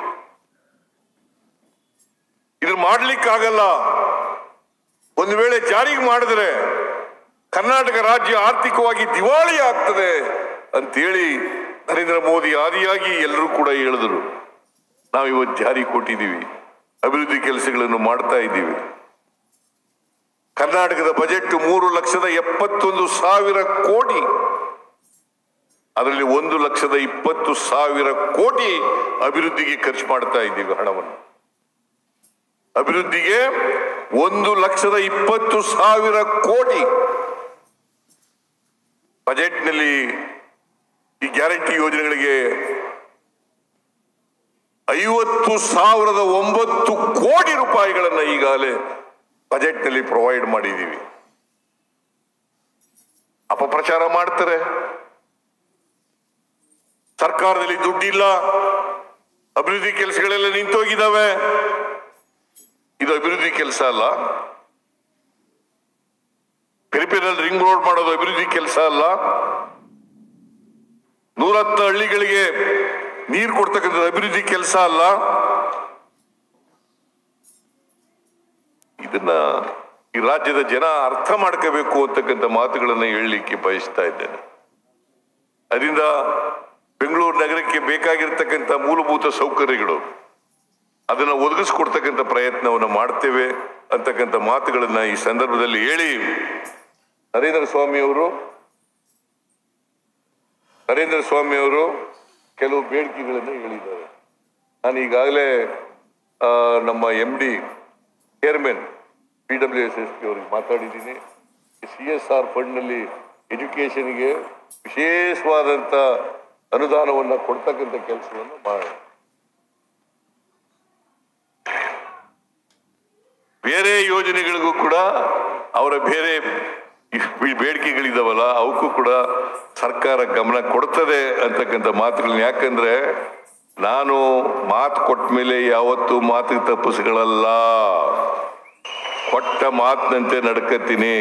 ಇದನ್ನ ಮಾಡ್ಲಿಕ್ಕಾಗಲ್ಲ ಒಂದು ವೇಳೆ ಜಾರಿಗೆ ಮಾಡಿದ್ರೆ ಕರ್ನಾಟಕ ರಾಜ್ಯ ಆರ್ಥಿಕವಾಗಿ ದಿವಾಳಿ ಆಗ್ತದೆ ಅಂತೇಳಿ ನರೇಂದ್ರ ಮೋದಿ ಆದಿಯಾಗಿ ಎಲ್ಲರೂ ಕೂಡ ಹೇಳಿದ್ರು ನಾವು ಇವತ್ತು ಜಾರಿ ಕೊಟ್ಟಿದ್ದೀವಿ ಅಭಿವೃದ್ಧಿ ಕೆಲಸಗಳನ್ನು ಮಾಡ್ತಾ ಇದ್ದೀವಿ ಕರ್ನಾಟಕದ ಬಜೆಟ್ ಮೂರು ಲಕ್ಷದ ಎಪ್ಪತ್ತೊಂದು ಸಾವಿರ ಕೋಟಿ ಅದರಲ್ಲಿ ಒಂದು ಲಕ್ಷದ ಇಪ್ಪತ್ತು ಸಾವಿರ ಕೋಟಿ ಅಭಿವೃದ್ಧಿಗೆ ಖರ್ಚು ಮಾಡ್ತಾ ಇದ್ದೀವಿ ಹಣವನ್ನು ಅಭಿವೃದ್ಧಿಗೆ ಒಂದು ಲಕ್ಷದ ಇಪ್ಪತ್ತು ಸಾವಿರ ಕೋಟಿ ಬಜೆಟ್ನಲ್ಲಿ ಈ ಗ್ಯಾರಂಟಿ ಯೋಜನೆಗಳಿಗೆ ಐವತ್ತು ಸಾವಿರದ ಒಂಬತ್ತು ಕೋಟಿ ರೂಪಾಯಿಗಳನ್ನ ಈಗಾಗಲೇ ಬಜೆಟ್ನಲ್ಲಿ ಪ್ರೊವೈಡ್ ಮಾಡಿದ್ದೀವಿ ಅಪಪ್ರಚಾರ ಮಾಡ್ತಾರೆ ಸರ್ಕಾರದಲ್ಲಿ ದುಡ್ಡಿಲ್ಲ ಅಭಿವೃದ್ಧಿ ಕೆಲಸಗಳೆಲ್ಲ ನಿಂತೋಗಿದ್ದಾವೆ ಇದು ಅಭಿವೃದ್ಧಿ ಕೆಲಸ ಅಲ್ಲ ಪೆರಿಪೆರಲ್ ರಿಂಗ್ ರೋಡ್ ಮಾಡೋದು ಅಭಿವೃದ್ಧಿ ಕೆಲಸ ಅಲ್ಲ ನೂರತ್ತು ಹಳ್ಳಿಗಳಿಗೆ ನೀರು ಕೊಡ್ತಕ್ಕಂಥದ್ದು ಅಭಿವೃದ್ಧಿ ಕೆಲಸ ಅಲ್ಲ ಇದನ್ನ ಈ ರಾಜ್ಯದ ಜನ ಅರ್ಥ ಮಾಡ್ಕೋಬೇಕು ಅಂತಕ್ಕಂಥ ಮಾತುಗಳನ್ನ ಹೇಳಲಿಕ್ಕೆ ಬಯಸ್ತಾ ಇದ್ದೇನೆ ಅದರಿಂದ ಬೆಂಗಳೂರು ನಗರಕ್ಕೆ ಬೇಕಾಗಿರ್ತಕ್ಕಂಥ ಮೂಲಭೂತ ಸೌಕರ್ಯಗಳು ಅದನ್ನ ಒದಗಿಸ್ಕೊಡ್ತಕ್ಕಂಥ ಪ್ರಯತ್ನವನ್ನು ಮಾಡ್ತೇವೆ ಅಂತಕ್ಕಂಥ ಮಾತುಗಳನ್ನ ಈ ಸಂದರ್ಭದಲ್ಲಿ ಹೇಳಿ ನರೇಂದ್ರ ಸ್ವಾಮಿ ಅವರು ನರೇಂದ್ರ ಸ್ವಾಮಿ ಅವರು ಕೆಲವು ಬೇಡಿಕೆಗಳನ್ನು ಹೇಳಿದ್ದಾರೆ ನಾನು ಈಗಾಗಲೇ ಆ, ನಮ್ಮ M D chairman P W S S P ಅವರಿಗೆ ಮಾತಾಡಿದ್ದೀನಿ ಸಿ ಎಸ್ ಆರ್ ಫಂಡ್ನಲ್ಲಿ ಎಜುಕೇಷನ್ಗೆ ವಿಶೇಷವಾದಂಥ ಅನುದಾನವನ್ನು ಕೊಡ್ತಕ್ಕಂಥ ಕೆಲಸವನ್ನು ಮಾಡಿ ಬೇರೆ ಯೋಜನೆಗಳಿಗೂ ಕೂಡ ಅವರ ಬೇರೆ ಈ ಬೇಡಿಕೆಗಳಿದಾವಲ್ಲ ಅವಕ್ಕೂ ಕೂಡ ಸರ್ಕಾರ ಗಮನ ಕೊಡ್ತದೆ ಅಂತಕ್ಕಂಥ ಮಾತುಗಳನ್ನ ಯಾಕಂದ್ರೆ ನಾನು ಮಾತು ಕೊಟ್ಟ ಮೇಲೆ ಯಾವತ್ತೂ ಮಾತಿಗೆ ತಪ್ಪಿಸ್ಗಳಲ್ಲ ಕೊಟ್ಟ ಮಾತಿನಂತೆ ನಡ್ಕತೀನಿ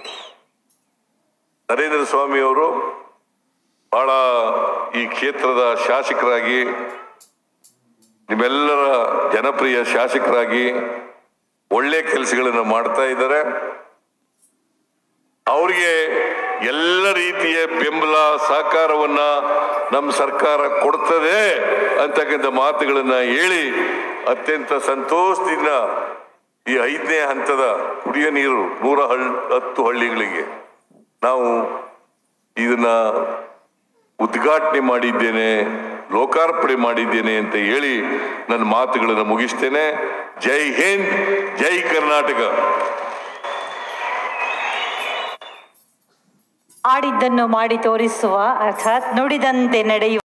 ನರೇಂದ್ರ ಸ್ವಾಮಿ ಅವರು ಬಹಳ ಈ ಕ್ಷೇತ್ರದ ಶಾಸಕರಾಗಿ ನಿಮ್ಮೆಲ್ಲರ ಜನಪ್ರಿಯ ಶಾಸಕರಾಗಿ ಒಳ್ಳೆ ಕೆಲಸಗಳನ್ನು ಮಾಡ್ತಾ ಇದ್ದಾರೆ ಅವರಿಗೆ ಎಲ್ಲ ರೀತಿಯ ಬೆಂಬಲ ಸಹಕಾರವನ್ನ ನಮ್ಮ ಸರ್ಕಾರ ಕೊಡ್ತದೆ ಅಂತಕ್ಕಂಥ ಮಾತುಗಳನ್ನ ಹೇಳಿ ಅತ್ಯಂತ ಸಂತೋಷದಿಂದ ಈ ಐದನೇ ಹಂತದ ಕುಡಿಯೋ ನೀರು ನೂರ ಹಳ್ ಹತ್ತು ಹಳ್ಳಿಗಳಿಗೆ ನಾವು ಇದನ್ನ ಉದ್ಘಾಟನೆ ಮಾಡಿದ್ದೇನೆ ಲೋಕಾರ್ಪಣೆ ಮಾಡಿದ್ದೇನೆ ಅಂತ ಹೇಳಿ ನನ್ನ ಮಾತುಗಳನ್ನು ಮುಗಿಸ್ತೇನೆ ಜೈ ಹಿಂದ್ ಜೈ ಕರ್ನಾಟಕ ಆಡಿದ್ದನ್ನು ಮಾಡಿ ತೋರಿಸುವ ಅರ್ಥಾತ್ ನುಡಿದಂತೆ ನಡೆಯುವ